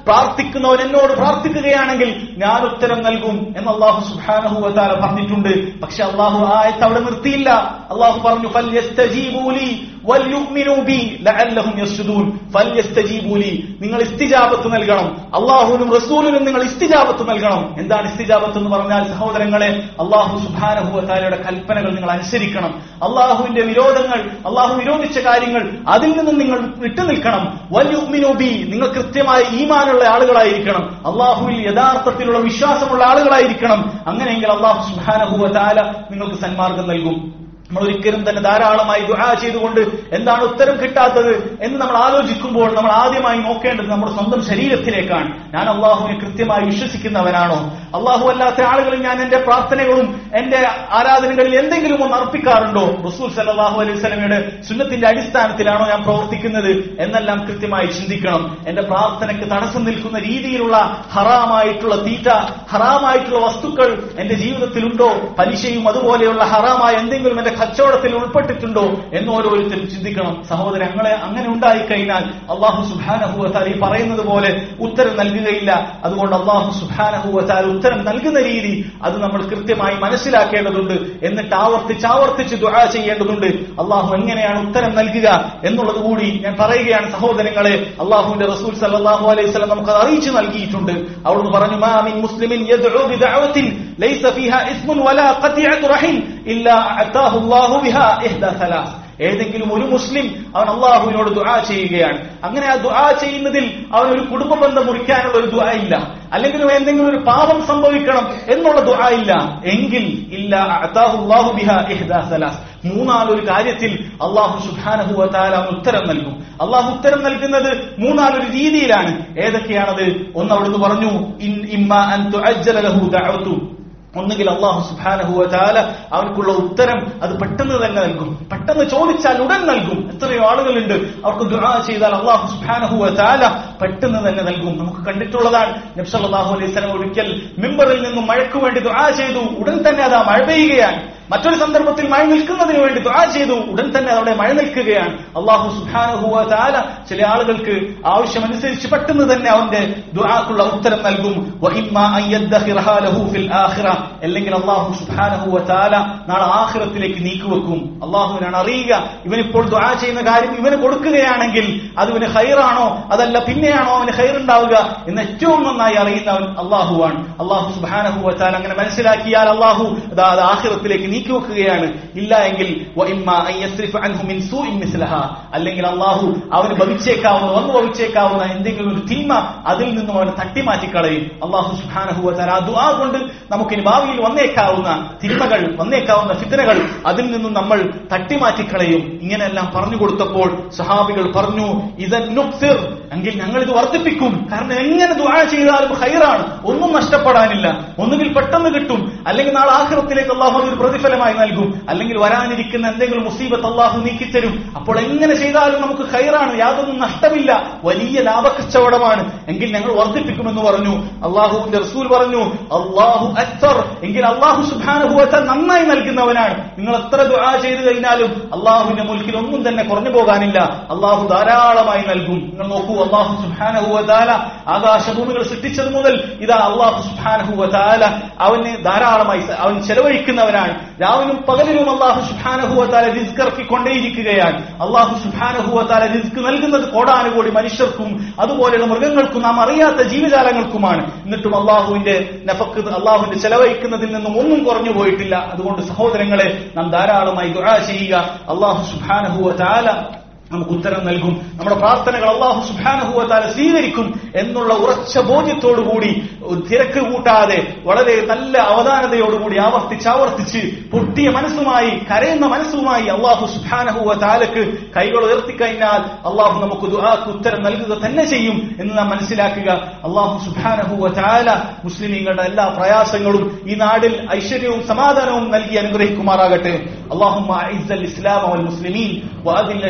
പ്രാർത്ഥിക്കുന്നവൻ എന്നോട് പ്രാർത്ഥിക്കുകയാണെങ്കിൽ ഞാൻ ഉത്തരം നൽകും എന്ന് അള്ളാഹു സുബ്ഹാനഹു വതാല പറഞ്ഞിട്ടുണ്ട് പക്ഷെ അള്ളാഹു ആയത്ത് അവിടെ നിർത്തിയില്ല അള്ളാഹു പറഞ്ഞു ഫല്യസ്തജീബൂലി വൽയുഅ്മിനൂ ബി ലഅല്ലഹും യസ്ജുദൂൻ ഫല്യസ്തജീബൂ ലി നിങ്ങൾ ഇസ്തിജാബത്ത് നൽകണം അള്ളാഹുവിനും റസൂലിനും നിങ്ങൾ ഇസ്തിജാബത്ത് നൽകണം എന്താണ് ഇസ്തിജാബത്ത് എന്ന് പറഞ്ഞാൽ സഹോദരങ്ങളെ അള്ളാഹു സുബ്ഹാനഹു വതാലയുടെ കൽപ്പനകൾ നിങ്ങൾ അനുസരിക്കണം അള്ളാഹുവിന്റെ വിരോധങ്ങൾ അള്ളാഹു വിരോധിച്ച കാര്യങ്ങൾ അതിൽ നിന്നും നിങ്ങൾ വിട്ടുനിൽക്കണം വൽയുഅ്മിനൂ ബി നിങ്ങൾ കൃത്യമായി ഈമാനുള്ള ആളുകളായിരിക്കണം അള്ളാഹുവിൽ യഥാർത്ഥത്തിലുള്ള വിശ്വാസമുള്ള ആളുകളായിരിക്കണം അങ്ങനെയെങ്കിൽ അള്ളാഹു സുബ്ഹാനഹു വതാല നിങ്ങൾക്ക് സന്മാർഗം നൽകും നമ്മൾ ഒരിക്കലും തന്നെ ധാരാളമായി ദുആ ചെയ്തുകൊണ്ട് എന്താണ് ഉത്തരം കിട്ടാത്തത് എന്ന് നമ്മൾ ആലോചിക്കുമ്പോൾ നമ്മൾ ആദ്യമായി നോക്കേണ്ടത് നമ്മുടെ സ്വന്തം ശരീരത്തിലേക്കാണ് ഞാൻ അള്ളാഹുവിനെ കൃത്യമായി വിശ്വസിക്കുന്നവനാണോ അള്ളാഹു അല്ലാത്ത ആളുകളിൽ ഞാൻ എന്റെ പ്രാർത്ഥനകളും എന്റെ ആരാധനകളിൽ എന്തെങ്കിലും ഒന്ന് അർപ്പിക്കാറുണ്ടോ റസൂൽ സല്ലാഹു അലൈഹി സ്വലമയുടെ സുന്നത്തിന്റെ അടിസ്ഥാനത്തിലാണോ ഞാൻ പ്രവർത്തിക്കുന്നത് എന്നെല്ലാം കൃത്യമായി ചിന്തിക്കണം എന്റെ പ്രാർത്ഥനയ്ക്ക് തടസ്സം നിൽക്കുന്ന രീതിയിലുള്ള ഹറാമായിട്ടുള്ള തീറ്റ ഹറാമായിട്ടുള്ള വസ്തുക്കൾ എന്റെ ജീവിതത്തിലുണ്ടോ പലിശയും അതുപോലെയുള്ള ഹറാമായ എന്തെങ്കിലും എന്റെ കച്ചവടത്തിൽ ഉൾപ്പെട്ടിട്ടുണ്ടോ എന്ന് ഓരോരുത്തരും ചിന്തിക്കണം സഹോദരങ്ങളെ അങ്ങനെ ഉണ്ടായി കഴിഞ്ഞാൽ അള്ളാഹു സുബാനഹുവത്താൽ ഈ പറയുന്നത് പോലെ ഉത്തരം നൽകുകയില്ല അതുകൊണ്ട് അള്ളാഹു സുബാനഹുവത്താൽ ഉത്തരം നൽകുന്ന രീതി അത് നമ്മൾ കൃത്യമായി മനസ്സിലാക്കേണ്ടതുണ്ട് എന്നിട്ട് ആവർത്തിച്ച് ആവർത്തിച്ച് ദുആ ചെയ്യേണ്ടതുണ്ട് അള്ളാഹു എങ്ങനെയാണ് ഉത്തരം നൽകുക എന്നുള്ളത് കൂടി ഞാൻ പറയുകയാണ് സഹോദരങ്ങളെ അള്ളാഹുവിന്റെ റസൂൽ സല്ലല്ലാഹു അലൈഹി വസല്ലം നമുക്ക് അത് അറിയിച്ചു നൽകിയിട്ടുണ്ട് അവിടുന്ന് പറഞ്ഞു മാ മിൻ മുസ്ലിമിൻ യദ്ഉ ബിദഅവത്തിൻ ലൈസ ഫീഹാ ഇസ്മുൻ വലാ ഖതിഅതു റഹിം ഇല്ലാ അഅതാഹു അല്ലാഹു ബിഹാ ഇഹ്ദാ സലാസ് ഏതെങ്കിലും ഒരു മുസ്ലിം അവൻ അള്ളാഹുവിനോട് ദുആ ചെയ്യുകയാണ് അങ്ങനെ ആ ദുആ ചെയ്യുന്നതിൽ അവൻ ഒരു കുടുംബ ബന്ധം മുറിക്കാനുള്ള ഒരു ദുആ ഇല്ല അല്ലെങ്കിൽ എന്തെങ്കിലും ഒരു പാപം സംഭവിക്കണം എന്നുള്ള ദുആ ഇല്ല എങ്കിൽ ഇല്ല അഅതാഹു അല്ലാഹു ബിഹാ ഇഹ്ദാ സലാസ് മൂന്നാലൊരു കാര്യത്തിൽ അള്ളാഹു സുബ്ഹാനഹു വതആല അവൻ ഉത്തരം നൽകും അള്ളാഹു ഉത്തരം നൽകുന്നത് മൂന്നാലൊരു രീതിയിലാണ് ഏതൊക്കെയാണത് ഒന്ന് അവിടുന്ന് പറഞ്ഞു ഇൻ ഇമ്മ അൻ തുഅജ്ജല ലഹു ദഅവതു ഒന്നുകിൽ അള്ളാഹു സുബാനഹു വതാല അവർക്കുള്ള ഉത്തരം അത് പെട്ടെന്ന് തന്നെ നൽകും പെട്ടെന്ന് ചോദിച്ചാൽ ഉടൻ നൽകും എത്രയോ ആളുകളുണ്ട് അവർക്ക് ദുആ ചെയ്താൽ അള്ളാഹു സുബാനഹു വതാല പെട്ടെന്ന് തന്നെ നൽകും നമുക്ക് കണ്ടിട്ടുള്ളതാണ് നബ്സല്ലാഹു അലൈഹി സ്വലം ഒരിക്കൽ മിമ്പറിൽ നിന്നും മഴയ്ക്ക് വേണ്ടി ദുആ ചെയ്തു ഉടൻ തന്നെ അതാ മഴ പെയ്യുകയാണ് മറ്റൊരു സന്ദർഭത്തിൽ മഴ നിൽക്കുന്നതിന് വേണ്ടി ദുആ ചെയ്തു ഉടൻ തന്നെ അവിടെ മഴ നിൽക്കുകയാണ് അള്ളാഹു സുബാനഹു വതാല ചില ആളുകൾക്ക് ആവശ്യമനുസരിച്ച് പെട്ടെന്ന് തന്നെ അവന്റെ ദുആക്കുള്ള ഉത്തരം നൽകും വഇമ്മ അൻ യദ്ഖിറഹാ ലഹു ഫിൽ ആഖിറ അല്ലെങ്കിൽ അള്ളാഹു സുബാനഹു വതാല നാളെ ആഖിറത്തിലേക്ക് നീക്കുവെക്കും അള്ളാഹുവിനാണ് അറിയുക ഇവനിപ്പോൾ ദുആ ചെയ്യുന്ന കാര്യം ഇവന് കൊടുക്കുകയാണെങ്കിൽ അത് ഇവന് ഹൈറാണോ അതല്ല പിന്നെയാണോ അവന് ഹൈർ ഉണ്ടാവുക എന്ന് ഏറ്റവും നന്നായി അറിയുന്നവൻ അള്ളാഹുവാണ് അള്ളാഹു സുബാനഹു വതാല അങ്ങനെ മനസ്സിലാക്കിയാൽ അള്ളാഹു അത് അത് ആഖിറത്തിലേക്ക് നീക്കിവെക്കുകയാണ് ഇല്ല എങ്കിൽ വഇമ്മ അൻ യസ്രിഫ അൻഹു മിൻ സൂഇൻ മിസ്ലഹ അല്ലെങ്കിൽ അള്ളാഹു അവന് ഭവിച്ചേക്കാവുന്ന വന്നു ഭവിച്ചേക്കാവുന്ന എന്തെങ്കിലും ഒരു തിന്മ അതിൽ നിന്നും അവനെ തട്ടിമാറ്റിക്കളയും അള്ളാഹു സുബാനഹു വതാല ആ ദുആ കൊണ്ട് നമുക്കിനി ഭാവിയിൽ വന്നേക്കാവുന്ന തിന്മകൾ വന്നേക്കാവുന്ന ഫിത്തനകൾ അതിൽ നിന്നും നമ്മൾ തട്ടിമാറ്റിക്കളയും ഇങ്ങനെയെല്ലാം പറഞ്ഞു കൊടുത്തപ്പോൾ സഹാബികൾ പറഞ്ഞു ഇതൻ നുക്സിർ എങ്കിൽ ഞങ്ങൾ ഇത് വർദ്ധിപ്പിക്കും കാരണം എങ്ങനെ ദുആ ചെയ്താലും ഹൈറാണ് ഒന്നും നഷ്ടപ്പെടാനില്ല ഒന്നുകിൽ പെട്ടെന്ന് കിട്ടും അല്ലെങ്കിൽ നാളെ ആഖിറത്തിലേക്ക് അള്ളാഹു അതൊരു പ്രതിഫലമായി നൽകും അല്ലെങ്കിൽ വരാനിരിക്കുന്ന എന്തെങ്കിലും മുസീബത്ത് അള്ളാഹു നീക്കിത്തരും അപ്പോൾ എങ്ങനെ ചെയ്താലും നമുക്ക് ഹൈറാണ് യാതൊന്നും നഷ്ടമില്ല വലിയ ലാഭക്കച്ചവടമാണ് എങ്കിൽ ഞങ്ങൾ വർദ്ധിപ്പിക്കുമെന്ന് പറഞ്ഞു അള്ളാഹുവിന്റെ റസൂൽ പറഞ്ഞു അള്ളാഹു അക്തർ എങ്കിൽ അള്ളാഹു സുബാനുഭവത്തെ നന്നായി നൽകുന്നവനാണ് നിങ്ങൾ എത്ര ദുആ ചെയ്തു കഴിഞ്ഞാലും അള്ളാഹുവിന്റെ മുൽക്കിൽ ഒന്നും തന്നെ കുറഞ്ഞു പോകാനില്ല അള്ളാഹു ധാരാളമായി നൽകും നിങ്ങൾ നോക്കൂ അള്ളാഹു സുബാനഹുവതാല ആകാശഭൂമികൾ സൃഷ്ടിച്ചത് മുതൽ ഇതാ അള്ളാഹു സുബാനഹുവതാല അവന് ധാരാളമായി സ- അവൻ ചെലവഴിക്കുന്നവനാണ് രാവിലും പകലിലും അള്ളാഹു സുബാനഹുവതാല റിസ്ക് ഇറക്കിക്കൊണ്ടേയിരിക്കുകയാണ് അള്ളാഹു സുബാനഹുവതാല റിസ്ക് നൽകുന്നത് കോടാനുകോടി മനുഷ്യർക്കും അതുപോലെയുള്ള മൃഗങ്ങൾക്കും നാം അറിയാത്ത ജീവജാലങ്ങൾക്കുമാണ് എന്നിട്ടും അള്ളാഹുവിന്റെ നഫക്ക് അള്ളാഹുവിന്റെ ചെലവഴിക്കുന്നതിൽ നിന്നും ഒന്നും കുറഞ്ഞു പോയിട്ടില്ല അതുകൊണ്ട് സഹോദരങ്ങളെ നാം ധാരാളമായി ദുആ ചെയ്യുക അള്ളാഹു സുബാനഹുവതാല നമുക്ക് ഉത്തരം നൽകും നമ്മുടെ പ്രാർത്ഥനകൾ അള്ളാഹു സുബാനഹുവത്താല സ്വീകരിക്കും എന്നുള്ള ഉറച്ച ബോധ്യത്തോടുകൂടി ഒരു തിരക്ക് കൂട്ടാതെ വളരെ നല്ല അവധാനതയോടുകൂടി ആവർത്തിച്ച് ആവർത്തിച്ച് പൊട്ടിയ മനസ്സുമായി കരയുന്ന മനസ്സുമായി അള്ളാഹു സുബാനഹുവത്താലക്ക് കൈകൾ ഉയർത്തിക്കഴിഞ്ഞാൽ അള്ളാഹു നമുക്ക് ദുആക്ക് ഉത്തരം നൽകുക തന്നെ ചെയ്യും എന്ന് നാം മനസ്സിലാക്കുക അള്ളാഹു സുബാനഹുവത്താല മുസ്ലിമീങ്ങളുടെ എല്ലാ പ്രയാസങ്ങളും ഈ നാടിൽ ഐശ്വര്യവും സമാധാനവും നൽകി അനുഗ്രഹിക്കുമാറാകട്ടെ اللهم اعز الاسلام والمسلمين واذل الشرك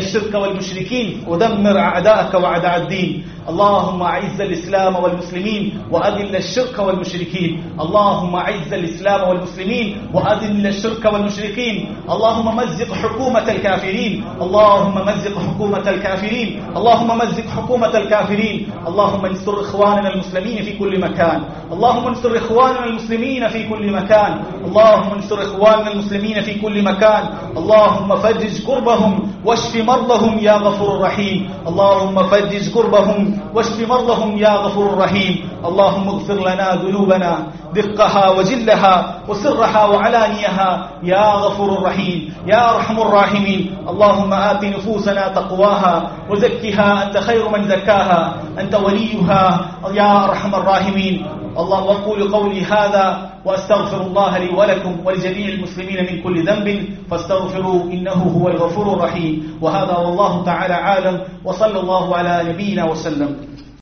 والمشركين ودمر أعداءك وأعداء الدين اللهم أعز الإسلام والمسلمين وأذل الشرك والمشركين اللهم أعز الإسلام والمسلمين وأذل الشرك والمشركين اللهم مزق حكومة الكافرين اللهم مزق حكومة الكافرين اللهم مزق حكومة الكافرين اللهم انصر إخواننا المسلمين في كل مكان اللهم انصر إخواننا المسلمين في كل مكان اللهم انصر إخواننا المسلمين في كل مكان اللهم فرج كربهم واشف مرضهم يا غفور رحيم اللهم فرج كربهم واشف مرضهم يا غفور رحيم اللهم اغفر لنا ذنوبنا دقها وجلها وسرها وعلانيها يا غفور رحيم يا ارحم الراحمين اللهم آت نفوسنا تقواها وزكها أنت خير من زكاها أنت وليها يا أرحم الراحمين الله وأقول قولي هذا وأستغفر الله لي ولكم ولجميع المسلمين من كل ذنب فاستغفروا إنه هو الغفور الرحيم وهذا والله تعالى عالم وصلى الله على نبينا وسلم